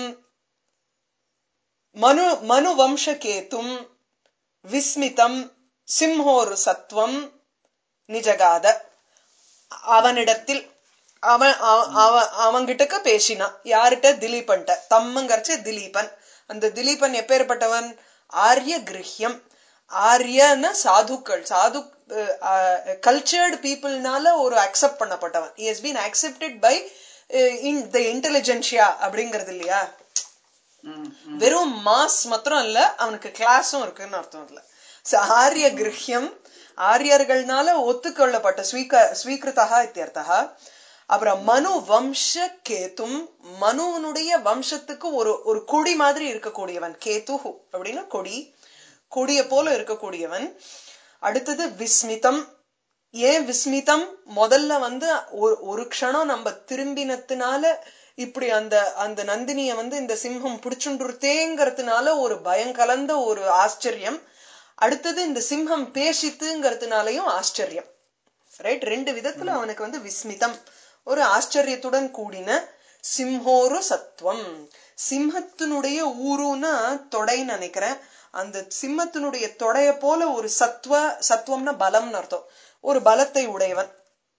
மனு மனு வம்ச கேத்தும் விஸ்மிதம் சிம்ஹோரு சத்வம் நிஜகாத அவனிடத்தில் அவன் அவ- அவ- அவன்கிட்டக்க பேசினான் யார்கிட்ட திலீபன்ட்ட தம்முங்கரிச்ச திலீபன் அந்த திலீபன் எப்பேற்பட்டவன் ஆரிய கிருஹ்யம் ஆரியன சாதுக்கள் சாது கல்ச்சர்டு பீப்புள்னால ஒரு அக்செப்ட் பண்ணப்பட்டவன் he has been accepted by in the intelligentsia அப்படிங்கறது இல்லையா ம், ம். வெறும் மாஸ் மாத்திரம் இல்ல அவனுக்கு கிளாஸும் இருக்குன்னு அர்த்தம் இல்ல So, ஆரிய கிரஹ்யம் ஆரியர்கள்னால ஒத்துக்கொள்ளப்பட்ட ஸ்வீக ஸ்வீகிருதா இத்தியர்த்தா அப்புறம் மனு வம்ச கேத்தும் மனுவனுடைய வம்சத்துக்கு ஒரு ஒரு கொடி மாதிரி இருக்கக்கூடியவன் கேத்து அப்படின்னா கொடி கொடிய போல இருக்கக்கூடியவன் அடுத்தது விஸ்மிதம் ஏன் விஸ்மிதம் முதல்ல வந்து ஒரு ஒரு க்ஷணம் நம்ம திரும்பினத்தினால இப்படி அந்த அந்த நந்தினிய வந்து இந்த சிம்ஹம் பிடிச்சுண்டுருத்தேங்கிறதுனால ஒரு பயம் கலந்த ஒரு ஆச்சரியம் அடுத்தது இந்த சிம்ஹம் பேசித்துங்கிறதுனாலயும் ஆச்சரியம் ரைட் ரெண்டு விதத்துல அவனுக்கு வந்து விஸ்மிதம் ஒரு ஆச்சரியத்துடன் கூடின சிம்ஹோரு சத்துவம் சிம்ஹத்தினுடைய ஊருன்னா தொடைன்னு நினைக்கிறேன் அந்த சிம்மத்தினுடைய தொடைய போல ஒரு சத்துவ சத்துவம்னா பலம்னு அர்த்தம் ஒரு பலத்தை உடையவன்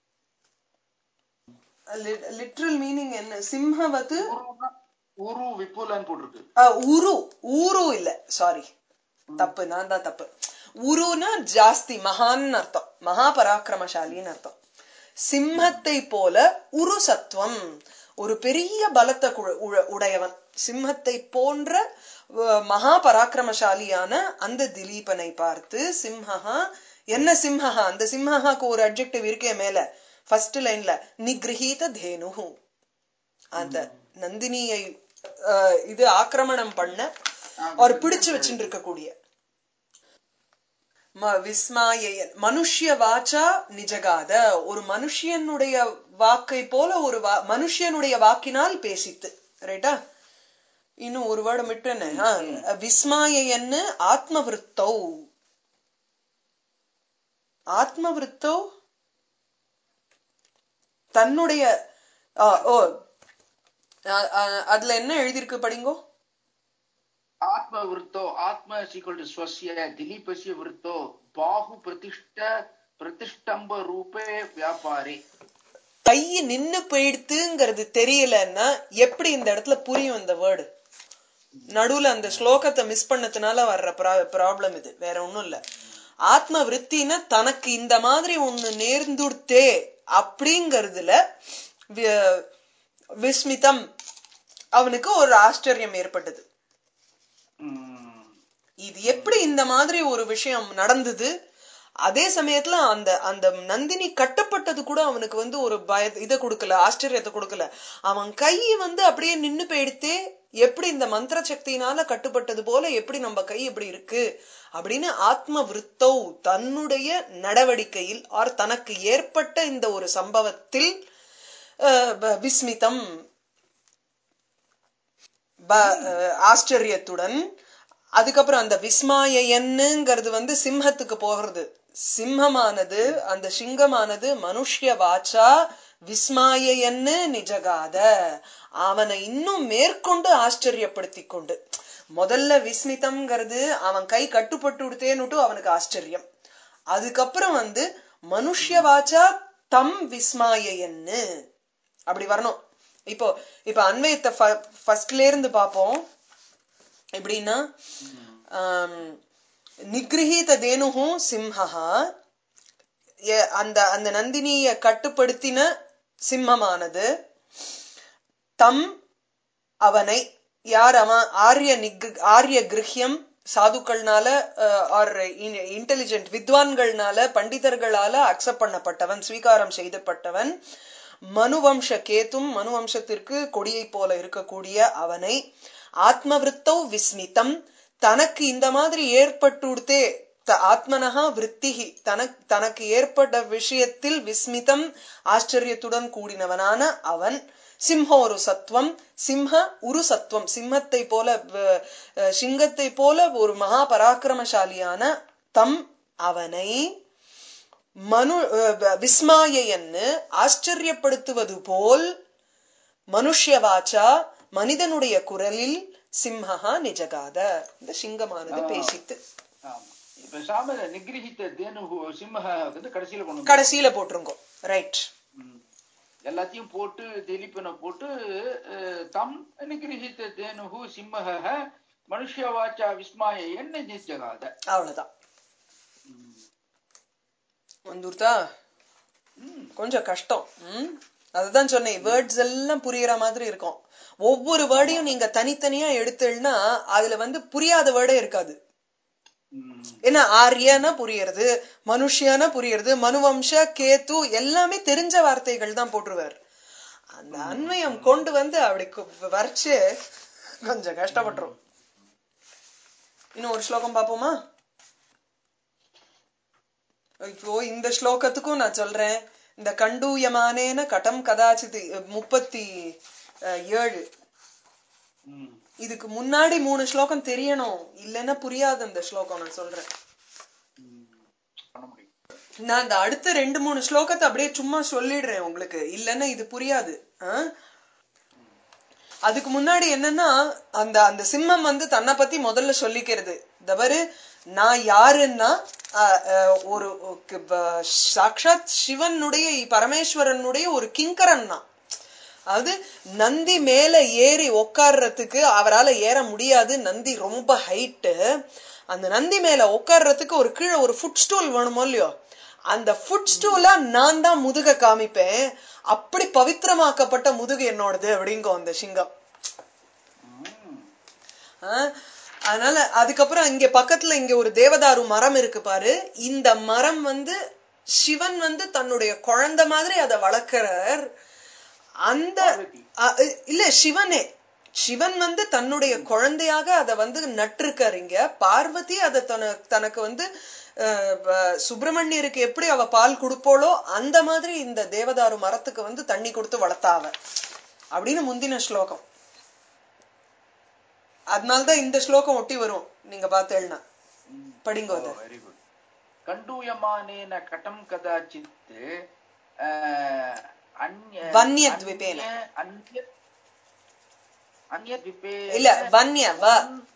லிட்ரல் மீனிங் என்ன சிம்ஹவத்து உருன்னா- உரு விப்புலன்னு போட்டிருக்கு அஹ், உரு ஊரு இல்ல சாரி தப்பு நான் தான் தப்பு உருனா ஜாஸ்தி மகான் அர்த்தம் மகா பராக்கிரமசாலின்னு அர்த்தம் சிம்மத்தை போல உரு சத்துவம் ஒரு பெரிய பலத்தை கு- உ- உடையவன் சிம்மத்தை போன்ற அஹ், மகா பராக்கிரமசாலியான அந்த திலீபனை பார்த்து சிம்ஹா என்ன சிம்ஹா அந்த சிம்ஹாக்கு ஒரு அட்ஜெக்டிவ் இருக்கே மேல ஃபர்ஸ்ட் லைன்ல நிகிரஹீத தேனு அந்த நந்தினியை அஹ், இது ஆக்கிரமணம் பண்ண அவர் பிடிச்சு வச்சுட்டு இருக்கக்கூடிய ம- விஸ்மாயையன் மனுஷ்ய வாச்சா நிஜகாத ஒரு மனுஷியனுடைய வாக்கை போல ஒரு வா- மனுஷியனுடைய வாக்கினால் பேசித்து ரைட்டா இன்னும் ஒரு வேர்டு மிட்டுன்னு விஸ்மாயன்னு ஆத்மவிருத்தௌ ஆத்மவிருத்தௌ தன்னுடைய ஆ, ஓ ஆ, ஆ, அதுல என்ன எழுதியிருக்கு படிங்கோ ஆத்ம விருத்தோ ஆத்ம சீக்வல் டு ஸ்வசிய திலீபசிய விருத்தோ பாகு பிரதிஷ்ட பிரதிஷ்டம்ப ரூபே வியாபாரி கை நின்னு போயிடுத்துங்கிறது தெரியலன்னா எப்படி இந்த இடத்துல புரியும் இந்த வேர்டு நடுவுல அந்த ஸ்லோகத்தை மிஸ் பண்ணதுனால வர்ற ப்ராப்ளம் இது வேற ஒண்ணும் இல்ல ஆத்ம விருத்தின தனக்கு இந்த மாதிரி ஒண்ணு நேர்ந்துடுத்தே அப்படிங்கறதுல வி- விஸ்மிதம் அவனுக்கு ஒரு ஆச்சரியம் ஏற்பட்டது ம். இது எப்படி இந்த மாதிரி ஒரு விஷயம் நடந்தது அதே சமயத்துல அந்த அந்த நந்தினி கட்டப்பட்டது கூட அவனுக்கு வந்து ஒரு பய இதை கொடுக்கல ஆச்சரியத்தை கொடுக்கல அவன் கை வந்து அப்படியே நின்னு போயிடுத்தே எப்படி இந்த மந்திர சக்தியினால கட்டுப்பட்டது போல எப்படி நம்ம கை இப்படி இருக்கு அப்படின்னு ஆத்ம விருத்தௌ தன்னுடைய நடவடிக்கையில் ஆர் தனக்கு ஏற்பட்ட இந்த ஒரு சம்பவத்தில் அஹ், ப- விஸ்மிதம் ப- அஹ், ஆச்சரியத்துடன் அதுக்கப்புறம் அந்த விஸ்மாயன்னுங்கிறது வந்து சிம்ஹத்துக்கு போகிறது சிம்மமானது அந்த சிங்கமானது மனுஷ்ய வாச்சா விஸ்மாயன்னு நிஜகாத அவனை இன்னும் மேற்கொண்டு ஆச்சரியப்படுத்தி கொண்டு முதல்ல விஸ்மிதம்ங்கிறது அவன் கை கட்டுப்பட்டு விடுத்தேன்னுட்டு அவனுக்கு ஆச்சரியம் அதுக்கப்புறம் வந்து மனுஷ்ய வாச்சா தம் விஸ்மாயன்னு அப்படி வரணும் இப்போ இப்ப அன்வயத்தை ஃபர்ஸ்ட்ல இருந்து பார்ப்போம் எப்படின்னா ஆம், நிகிரஹீத தேனுகும் சிம்ஹா எ- அந்த அந்த நந்தினிய கட்டுப்படுத்தின சிம்மமானது தம் அவனை யார் அவன் ஆரிய நிக் ஆரிய கிரஹ்யம் சாதுக்கள்னால ஆர் இன்டெலிஜென்ட் வித்வான்கள்னால பண்டிதர்களால அக்செப்ட் பண்ணப்பட்டவன் ஸ்வீகாரம் செய்தப்பட்டவன் மனுவம்ச கேத்தும் மனுவம்சத்திற்கு கொடியை போல இருக்கக்கூடிய அவனை ஆத்மவிருத்தௌ விஸ்மிதம் தனக்கு இந்த மாதிரி ஏற்பட்டுடுத்தே த- ஆத்மனஹா விருத்திஹி தனக் தனக்கு ஏற்பட்ட விஷயத்தில் விஸ்மிதம் ஆச்சரியத்துடன் கூடினவனான அவன் சிம்ஹோரு சத்வம் சிம்ஹ உரு சத்வம் சிம்மத்தை போல வ- அஹ், சிங்கத்தை போல ஒரு மகா பராக்கிரமசாலியான தம் அவனை மனு அஹ், விஸ்மாயன்னு ஆச்சரியப்படுத்துவது போல் மனுஷ்ய வாச்சா மனிதனுடைய குரலில் சிம்ஹா நிஜகாத இந்த சிங்கமானது ஆ. பேசித்து ஆமா இப்ப சாம நிகிரகித்த தேனு சிம்ம வந்து கடைசியில கொண்டு வந்து கடைசியில போட்டிருங்கோ ரைட் ம். எல்லாத்தையும் போட்டு திலீபனை போட்டு அஹ், தம் நிகிரகித்த தேனுகு சிம்மக மனுஷ்யவாச்சா விஸ்மாய என்ன நிஜகாத அவ்வளவுதான் வந்துருத்தா ம். கொஞ்சம் கஷ்டம் ம்? அதுதான் சொன்னேன் வேர்ட்ஸ் எல்லாம் புரியுற மாதிரி இருக்கும் ஒவ்வொரு வேர்டையும் நீங்க தனித்தனியா எடுத்தீங்கன்னா அதுல வந்து புரியாத வேர்டே இருக்காது ம். ஏன்னா ஆரியனா புரியுறது மனுஷியானா புரியுறது மனுவம்ச கேத்து எல்லாமே தெரிஞ்ச வார்த்தைகள் தான் போட்டுருவார் அந்த அன்வயம் கொண்டு வந்து அப்படி கு- வரைச்சு கொஞ்சம் கஷ்டப்பட்டுரும் இன்னும் ஒரு ஸ்லோகம் பாப்போமா ஐயோ இந்த ஸ்லோகத்துக்கும் நான் சொல்றேன் இந்த கண்டூயமானேன கடம் கதாச்சித் முப்பத்தி அஹ், ஏழு ம். இதுக்கு முன்னாடி மூணு ஸ்லோகம் தெரியணும் இல்லைன்னா புரியாது இந்த ஸ்லோகம் நான் சொல்றேன் ம். பண்ண முடியும் நான் இந்த அடுத்த ரெண்டு மூணு ஸ்லோகத்தை அப்படியே சும்மா சொல்லிடுறேன் உங்களுக்கு இல்லைன்னா இது புரியாது ஆ? அதுக்கு முன்னாடி என்னன்னா அந்த அந்த சிம்மம் வந்து தன்னை பத்தி முதல்ல சொல்லிக்கிறது தவறு நான் யாருன்னா அஹ், அஹ், ஒரு ஒரு ப- சாக்ஷாத் சிவனுடைய பரமேஸ்வரனுடைய ஒரு கிங்கரன் தான் அது நந்தி மேல ஏறி உட்கார்றதுக்கு அவரால ஏற முடியாது நந்தி ரொம்ப ஹைட்டு அந்த நந்தி மேல உட்கார்றதுக்கு ஒரு கீழே ஒரு ஃபுட் ஸ்டூல் வேணுமோ இல்லையோ அந்த ஃபுட் ஸ்டூலா நான் தான் முதுக காமிப்பேன் அப்படி பவித்திரமாக்கப்பட்ட முதுகு என்னோடது அப்படிங்கோ அந்த சிங்கம் ம். ஆ, அதனால அதுக்கப்புறம் இங்க பக்கத்துல இங்க ஒரு தேவதாரு மரம் இருக்கு பாரு இந்த மரம் வந்து சிவன் வந்து தன்னுடைய குழந்தை மாதிரி அதை வளர்க்கிறார் அந்த பார்வதி. அ, இல்ல சிவனே சிவன் வந்து தன்னுடைய குழந்தையாக அதை வந்து நட்டிருக்காரு இங்க பார்வதி அதை தன தனக்கு வந்து அஹ், ப- சுப்பிரமணியருக்கு எப்படி அவ பால் கொடுப்போளோ அந்த மாதிரி இந்த தேவதாரு மரத்துக்கு வந்து தண்ணி கொடுத்து வளர்த்தா அவ அப்படின்னு முந்தின ஸ்லோகம் அதனாலதான் இந்த ஸ்லோகம் ஒட்டி வரும் நீங்க பார்த்தேன்னா ம். படிங்கோ அதை. வெரி குட் கண்டூயமானேன கடம் கதாச்சித் அஹ், அந்ய வன்யத்விபேன. அந்ய- அந்ய- அந்யத்விபேன இல்ல வன்ய வ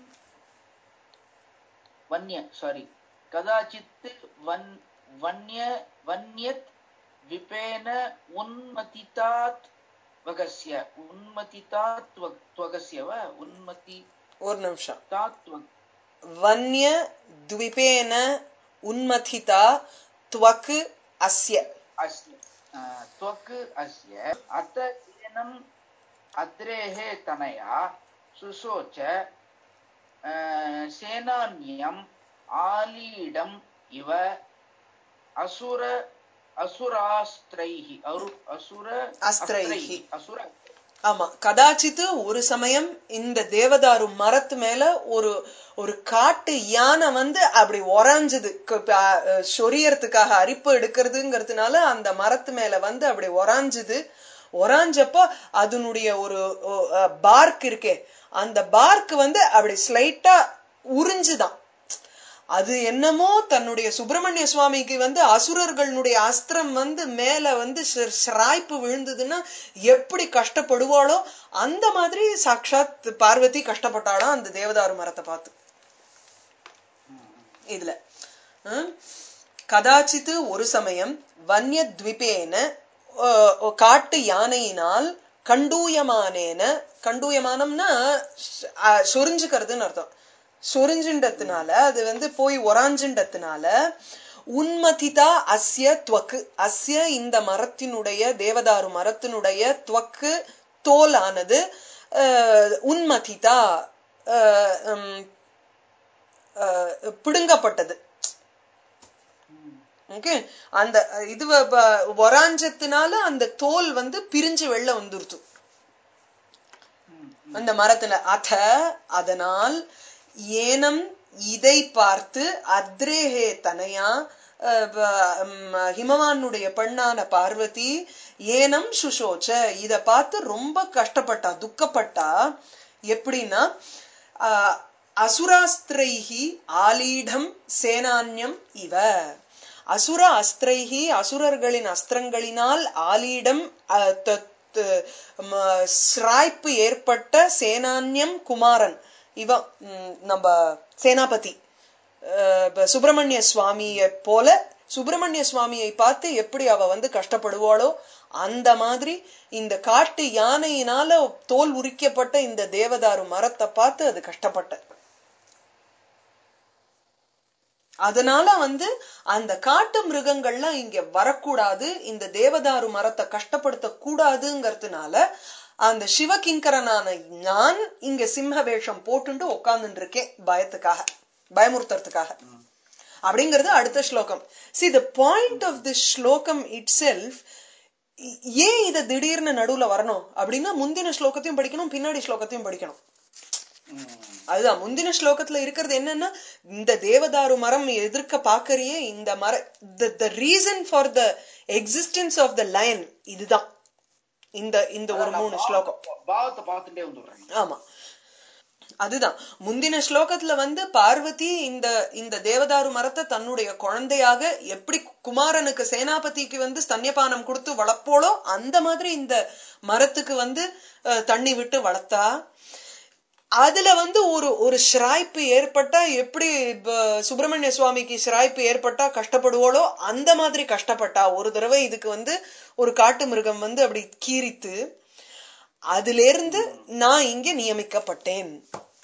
வன்ய சாரி கதாச்சித் வன் வன்ய வன்யத் விபேன உன்மதிதாத் வகஸ்ய உன்மதிதாத் வ- துவகஸ்ய வ உன்மதிதாத் ஒரு நிமிஷம் துவ- வன்ய द्विपेन उन्मथिता त्वक् अस्य अस्य अ, त्वक् अस्य अत एनम् अद्रेः तनया सुशोच अ, सेनान्यम् आलीडम् इव असुर असुरास्त्रैः अरु असुर अस्त्रैः. असुर ஆமா கதாச்சித்து ஒரு சமயம் இந்த தேவதாரு மரத்து மேல ஒரு ஒரு காட்டு யானை வந்து அப்படி உறைஞ்சது க- ப- அஹ் சொரியறதுக்காக அரிப்பு எடுக்கிறதுங்கிறதுனால அந்த மரத்து மேல வந்து அப்படி உறாஞ்சுது உறாஞ்சப்போ அதனுடைய ஒரு பார்க் இருக்கே அந்த பார்க் வந்து அப்படி ஸ்லைட்டா உறிஞ்சுதான் அது என்னமோ தன்னுடைய சுப்பிரமணிய சுவாமிக்கு வந்து அசுரர்களுடைய அஸ்திரம் வந்து மேல வந்து சி- சிராய்ப்பு விழுந்ததுன்னா எப்படி கஷ்டப்படுவாளோ அந்த மாதிரி சாக்ஷாத் பார்வதி கஷ்டப்பட்டாளாம் அந்த தேவதாரு மரத்தை பார்த்து இதுல ஹம்? கதாச்சித்து ஒரு சமயம் வன்ய த்விபேன அஹ், காட்டு யானையினால் கண்டூயமானேன கண்டூயமானம்னா அஹ், சொரிஞ்சுக்கிறதுன்னு அர்த்தம் சொரிஞ்சுண்டதுனால அது வந்து போய் ஒராஞ்சுண்டதுனால உன்மதிதா அஸ்ய துவக்கு அஸ்ய இந்த மரத்தினுடைய தேவதாரு மரத்தினுடைய துவக்கு தோலானது அஹ், உன்மதிதா அஹ், உம், அஹ், பிடுங்கப்பட்டது ஓகே அந்த இது ஒராஞ்சத்தினால அந்த தோல் வந்து பிரிஞ்சு வெளில வந்துருச்சு அந்த மரத்துல அத அதனால் ஏனம் இதை பார்த்து அத்ரேஹே தனையா அஹ், ப- ம், ஹிமவானுடைய பெண்ணான பார்வதி ஏனம் சுஷோச்ச இத பார்த்து ரொம்ப கஷ்டப்பட்டா துக்கப்பட்டா எப்படின்னா ஆஹ், அசுராஸ்திரைஹி ஆலீடம் சேனான்யம் இவ அசுர அஸ்திரைஹி அசுரர்களின் அஸ்திரங்களினால் ஆலீடம் அஹ், த- த- ம- சிராய்ப்பு ஏற்பட்ட சேனான்யம் குமாரன் இவன் ம், நம்ம சேனாபதி அஹ், இப்ப சுப்பிரமணிய சுவாமியை போல சுப்பிரமணிய சுவாமியை பார்த்து எப்படி அவ வந்து கஷ்டப்படுவாளோ அந்த மாதிரி இந்த காட்டு யானையினால தோல் உரிக்கப்பட்ட இந்த தேவதாரு மரத்தை பார்த்து அது கஷ்டப்பட்ட அதனால வந்து அந்த காட்டு மிருகங்கள்லாம் இங்க வரக்கூடாது இந்த தேவதாரு மரத்தை கஷ்டப்படுத்த கூடாதுங்கிறதுனால அந்த சிவகிங்கரனான நான் இங்க சிம்ம வேஷம் போட்டுண்டு உட்கார்ந்துட்டு இருக்கேன் பயத்துக்காக பயமுறுத்துறதுக்காக அப்படிங்கிறது அடுத்த ஸ்லோகம் see the point of the ஸ்லோகம் இட் செல்ஃப் ஏன் இத திடீர்னு நடுவுல வரணும் அப்படின்னா முந்தின ஸ்லோகத்தையும் படிக்கணும் பின்னாடி ஸ்லோகத்தையும் படிக்கணும் ம். அதுதான் முந்தின ஸ்லோகத்துல இருக்கிறது என்னன்னா இந்த தேவதாரு மரம் எதிர்க்க பாக்கறியே இந்த மர the reason for the existence of the line இதுதான் இந்த இந்த ஒரு மூணு ஸ்லோகம் பாவத்தை பார்த்துட்டே வந்துடுறேன் ஆமா அதுதான் முந்தின ஸ்லோகத்துல வந்து பார்வதி இந்த இந்த தேவதாரு மரத்தை தன்னுடைய குழந்தையாக எப்படி குமாரனுக்கு சேனாபதிக்கு வந்து ஸ்தன்யபானம் கொடுத்து வளர்ப்போளோ அந்த மாதிரி இந்த மரத்துக்கு வந்து அஹ், தண்ணி விட்டு வளர்த்தா அதுல வந்து ஒரு ஒரு ஷிராய்ப்பு ஏற்பட்டா எப்படி இப்ப சுப்பிரமணிய சுவாமிக்கு ஷிராய்ப்பு ஏற்பட்டா கஷ்டப்படுவோளோ அந்த மாதிரி கஷ்டப்பட்டா ஒரு தடவை இதுக்கு வந்து ஒரு காட்டு மிருகம் வந்து அப்படி கீறித்து அதுல இருந்து நான் இங்க நியமிக்கப்பட்டேன்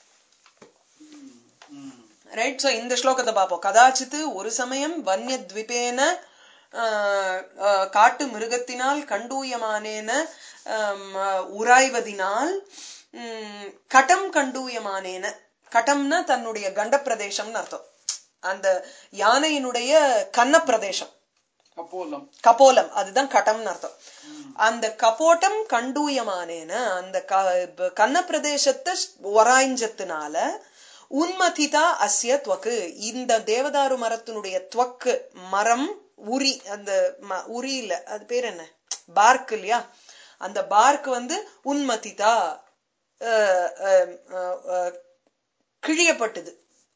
ம். ரைட் சோ இந்த ஸ்லோகத்தை பார்ப்போம் கதாச்சித்து ஒரு சமயம் வன்யத்விபேன ஆஹ், ஆஹ், காட்டு மிருகத்தினால் கண்டூயமானேன ஆம், உராய்வதினால் உம், கடம் கண்டூயமானேன கடம்னா தன்னுடைய கண்ட பிரதேசம்னு அர்த்தம் அந்த யானையினுடைய கன்ன பிரதேசம் கப்போலம் கபோலம் அதுதான் கடம்னு அர்த்தம் அந்த கபோட்டம் கண்டூயமானேன அந்த க- கன்ன பிரதேசத்தை ஒராய்ஞ்சத்தினால உன்மதிதா அஸ்ய துவக்கு இந்த தேவதாரு மரத்தினுடைய துவக்கு மரம் உரி அந்த ம- உரி இல்ல அது பேர் என்ன பார்க் இல்லையா அந்த பார்க் வந்து உன்மதிதா அஹ், அஹ், அஹ், அஹ், கிழியப்பட்டது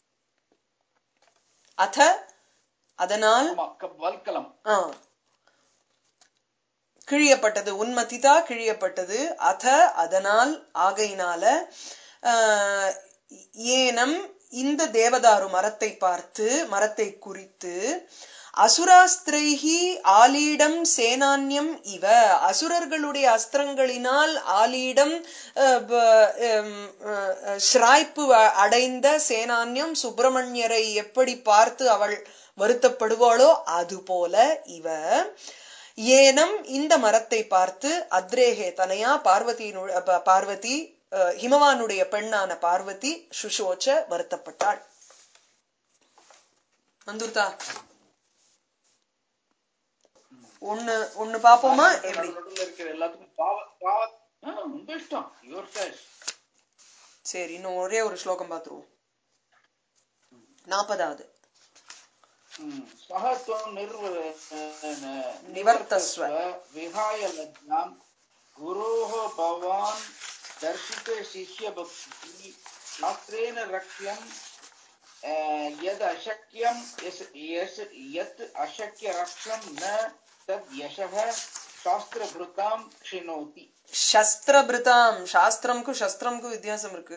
அத அதனால் ஆமா க- வல்கலம் ஆ. கிழியப்பட்டது உன்மதிதா கிழியப்பட்டது அத அதனால் ஆகையினால ஆஹ், ஏனம் இந்த தேவதாரு மரத்தை பார்த்து மரத்தை குறித்து அசுராஸ்திரைஹி ஆலீடம் சேனான்யம் இவ அசுரர்களுடைய அஸ்திரங்களினால் ஆலீடம் அஹ், ப- ஹம், அஹ், ஷ்ராய்ப்பு அ- அடைந்த சேனான்யம் சுப்பிரமணியரை எப்படி பார்த்து அவள் வருத்தப்படுவாளோ அதுபோல இவ ஏனம் இந்த மரத்தை பார்த்து அத்ரேகே தனையா பார்வதியினு ப- பார்வதி அஹ், ஹிமவானுடைய பெண்ணான பார்வதி சுஷோச்ச வருத்தப்பட்டாள் வந்துருதா ஒண்ணு ஒண்ணு பாப்போமா எப்படி நடுவுல இருக்கிற எல்லாத்துக்கும் பாவ பாவ ஆ, உங்க இஷ்டம் யுவர் சாய்ஸ் சரி இன்னும் ஒரே ஒரு ஸ்லோகம் பார்த்துருவோம் நாற்பதாவது सः त्वं निर्व निवर्तस्व। विहाय लज्जां गुरोः भवान् दर्शिते शिष्यभक्तिः शास्त्रेण रक्ष्यं अ, यद् अशक्यं यस् यस् यत् अशक्य रक्षं न तद् यशः शास्त्रभृतां क्षिणोति சஸ்திரபிருதாம் சாஸ்திரம்க்கும் சஸ்திரம்க்கும் வித்தியாசம் இருக்கு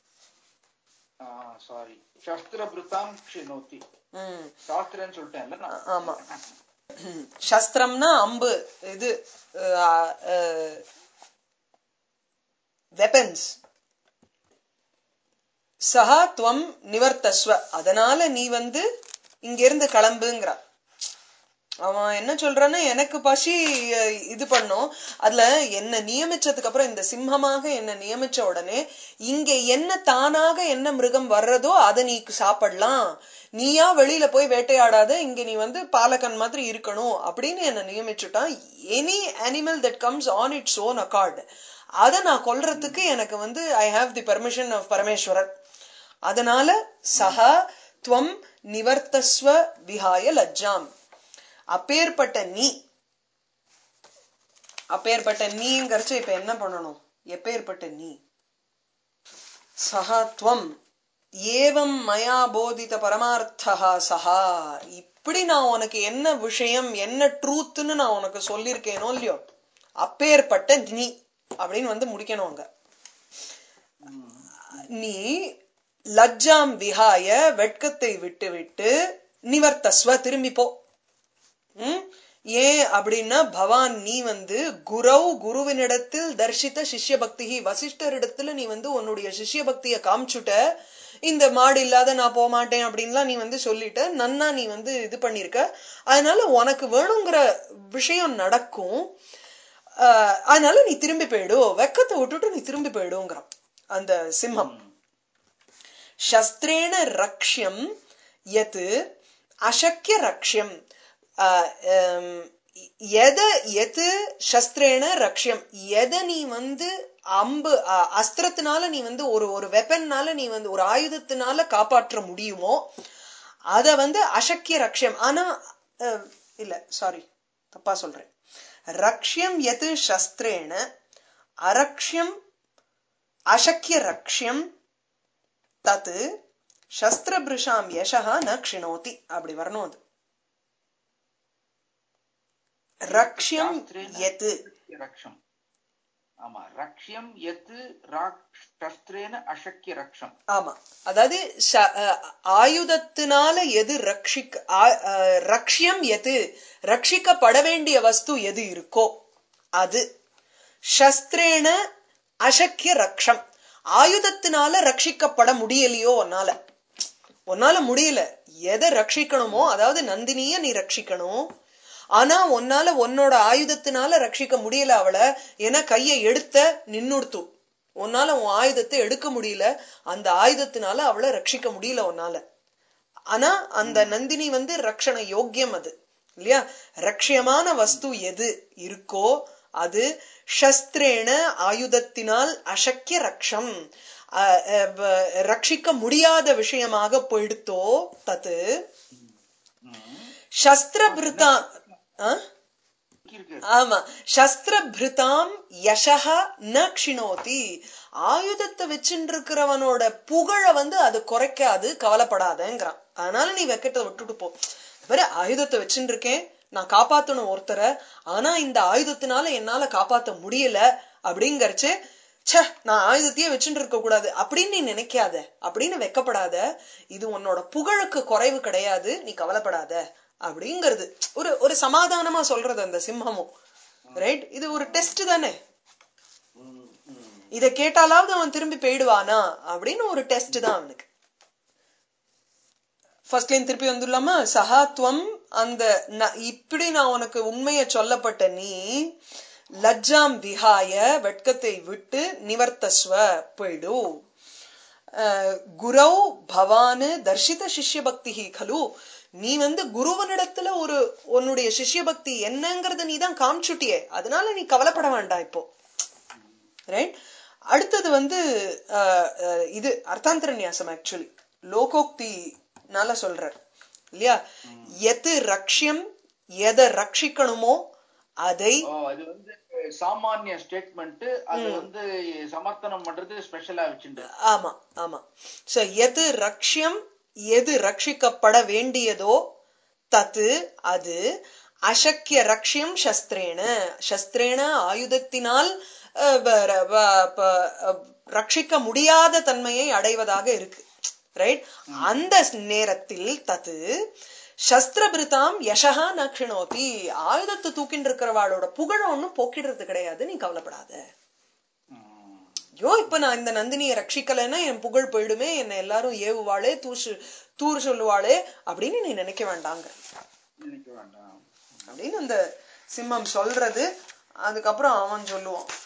சாரி शास्त्रभृतां क्षिणोति ம் சாஸ்திரன்னு சொல்லிட்டேன்ல நான் ஆமா சஸ்திரம்னா அம்பு இது வெப்பன்ஸ் சஹா துவம் நிவர்த்தஸ்வ அதனால நீ வந்து இங்க இருந்து கிளம்புங்கிறா அவன் என்ன சொல்றான்னா எனக்கு பசி அஹ், இது பண்ணும் அதுல என்ன நியமிச்சதுக்கு அப்புறம் இந்த சிம்மமாக என்ன நியமிச்ச உடனே இங்க என்ன தானாக என்ன மிருகம் வர்றதோ அதை நீ சாப்பிடலாம் நீயா வெளியில போய் வேட்டையாடாத இங்க நீ வந்து பாலகன் மாதிரி இருக்கணும் அப்படின்னு என்ன நியமிச்சுட்டான் any animal that comes on its own accord அதை நான் கொல்றதுக்கு எனக்கு வந்து I have the permission of Parameswaran அதனால சஹா துவம் நிவர்த்தஸ்வ விஹாய லஜ்ஜாம் அப்பேற்பட்ட நீ அப்பேற்பட்ட நீங்கிறச்சு இப்ப என்ன பண்ணணும் எப்பேற்பட்ட நீ சஹா துவம் ஏவம் மயா போதித பரமார்த்தா சஹா இப்படி நான் உனக்கு என்ன விஷயம் என்ன ட்ரூத்னு நான் உனக்கு சொல்லியிருக்கேனோ இல்லையோ அப்பேற்பட்ட நீ அப்படின்னு வந்து முடிக்கணும் அங்க நீ லஜ்ஜாம் விஹாய வெட்கத்தை விட்டு விட்டு நிவர்த்தஸ்வ திரும்பி போ ம்? ஏன் அப்படின்னா பவான் நீ வந்து குரவ் குருவினிடத்தில் தர்ஷித்த சிஷ்ய பக்தி வசிஷ்டரிடத்துல நீ வந்து உன்னுடைய சிஷ்ய பக்திய காமிச்சுட்ட இந்த மாடு இல்லாத நான் போக மாட்டேன் அப்படின்லாம் நீ வந்து சொல்லிட்ட நன்னா நீ வந்து இது பண்ணிருக்க அதனால உனக்கு வேணுங்கிற விஷயம் நடக்கும் ஆஹ் அதனால நீ திரும்பி போயிடு வெக்கத்தை விட்டுட்டு நீ திரும்பி போயிடுங்கிறான் அந்த சிம்மம் சஸ்திரேண ரக்ஷ்யம் யத் அசக்கிய ரக்ஷ்யம் ஆஹ் ஹம், எத எது சஸ்திரேண ரக்ஷ்யம் எதை நீ வந்து அம்பு அஹ், அஸ்திரத்தினால நீ வந்து ஒரு ஒரு வெப்பன்னால நீ வந்து ஒரு ஆயுதத்தினால காப்பாற்ற முடியுமோ அத வந்து அசக்கிய ரக்ஷ்யம் ஆனா அஹ், இல்ல சாரி தப்பா சொல்றேன் ரக்ஷ்யம் எது சஸ்திரேண அரக்ஷ்யம் அசக்கிய ரக்ஷ்யம் தத் சஸ்திரபிருஷாம் யசா ந க்ஷிணோதி அப்படி வரணும் அது ரக்ஷ்யம் எது ரக்ஷம் ஆமா ரக்ஷ்யம் எத்து சஸ்திரேன அசக்கிய ரக்ஷம் ஆமா அதாவது ச- அஹ், ஆயுதத்தினால எது ரக்ஷிக் ஆ- அஹ், ரக்ஷ்யம் எது ரட்சிக்கப்பட வேண்டிய வஸ்து எது இருக்கோ அது சஸ்திரேன அசக்கிய ரக்ஷம் ஆயுதத்தினால ரட்சிக்கப்பட முடியலையோ உன்னால உன்னால முடியல எதை ரட்சிக்கணுமோ அதாவது நந்தினிய நீ ரட்சிக்கணும் ஆனா உன்னால உன்னோட ஆயுதத்தினால ரட்சிக்க முடியல அவளை ஏன்னா கையை எடுத்த நின்னுடுத்து உன்னால உன் ஆயுதத்தை எடுக்க முடியல அந்த ஆயுதத்தினால அவளை ரட்சிக்க முடியல உன்னால ஆனா அந்த நந்தினி வந்து ரக்ஷண யோக்கியம் அது இல்லையா ரக்ஷியமான வஸ்து எது இருக்கோ அது சஸ்திரேன ஆயுதத்தினால் அசக்கிய ரக்ஷம் அஹ், அஹ், வ- ரட்சிக்க முடியாத விஷயமாக போயிடுத்தோ தத்து சஸ்திரபிருத்தா ஆ? இருக்கு ஆமா சஸ்திரபிருதாம் யசஹ ந க்ஷிணோதி ஆயுதத்தை வச்சுட்டு இருக்கிறவனோட புகழ வந்து அது குறைக்காது கவலைப்படாதங்கிறான் அதனால நீ வெக்கத்தை விட்டுட்டு போ வேற ஆயுதத்தை வச்சுட்டு இருக்கேன் நான் காப்பாத்தணும் ஒருத்தரை ஆனா இந்த ஆயுதத்தினால என்னால காப்பாத்த முடியல அப்படிங்கறச்சு ச்சே நான் ஆயுதத்தையே வச்சுட்டு இருக்க கூடாது அப்படின்னு நீ நினைக்காத அப்படின்னு வெக்கப்படாத இது உன்னோட புகழுக்கு குறைவு கிடையாது நீ கவலைப்படாத அப்படிங்கிறது ஒரு ஒரு சமாதானமா சொல்றது அந்த சிம்மமும் ரைட் இது ஒரு டெஸ்ட் தானே இத கேட்டாலாவது அவன் திரும்பி போயிடுவானா அப்படின்னு ஒரு டெஸ்ட் தான் அவனுக்கு ஃபர்ஸ்ட் லைன் திருப்பி வந்துடலாமா சகாத்வம் அந்த ந- இப்படி நான் உனக்கு உண்மையை சொல்லப்பட்ட நீ லஜ்ஜாம் விஹாய வெட்கத்தை விட்டு நிவர்த்தஸ்வ போயிடு அஹ், குரௌ பவானு தர்ஷித சிஷ்ய பக்தி கலு நீ வந்து குருவனிடத்துல ஒரு உன்னுடைய சிஷ்ய பக்தி என்னங்கறத நீ தான் காமிச்சுட்டியே அதனால நீ கவலைப்பட வேண்டாம் இப்போ ரைட் அடுத்தது வந்து அஹ், அஹ், இது அர்த்தாந்தர நியாசம் ஆக்சுவலி லோகோக்தினால சொல்றார் இல்லையா எது ரக்ஷ்யம் எதை ரட்சிக்கணுமோ அதை ஓ அது வந்து சாமானிய ஸ்டேட்மெண்ட் அது வந்து சமர்த்தனம் பண்றது ஸ்பெஷலா வச்சுட்டு ஆமா ஆமா சோ எது ரக்ஷ்யம் எது ரட்சிக்கப்பட வேண்டியதோ தத்து அது அசக்கிய ரக்ஷ்யம் சஸ்திரேன சஸ்திரேன ஆயுதத்தினால் அஹ், வ- ர- வ- ப- அஹ், ரட்சிக்க முடியாத தன்மையை அடைவதாக இருக்கு ரைட் அந்த நேரத்தில் தத்து சஸ்திரபிருதாம் யசகா நக்ஷிணோதி ஆயுதத்தை தூக்கின்னு இருக்கிறவாளோட புகழ ஒண்ணும் போக்கிடுறது கிடையாது நீ கவலைப்படாத ஐயோ இப்ப நான் இந்த நந்தினியை ரட்சிக்கலைன்னா என் புகழ் போயிடுமே என்னை எல்லாரும் ஏவுவாளே தூசு தூர் சொல்லுவாளே அப்படின்னு நீ நினைக்க வேண்டாங்க நினைக்க வேண்டாம் அப்படின்னு அந்த சிம்மம் சொல்றது அதுக்கப்புறம் அவன் சொல்லுவான்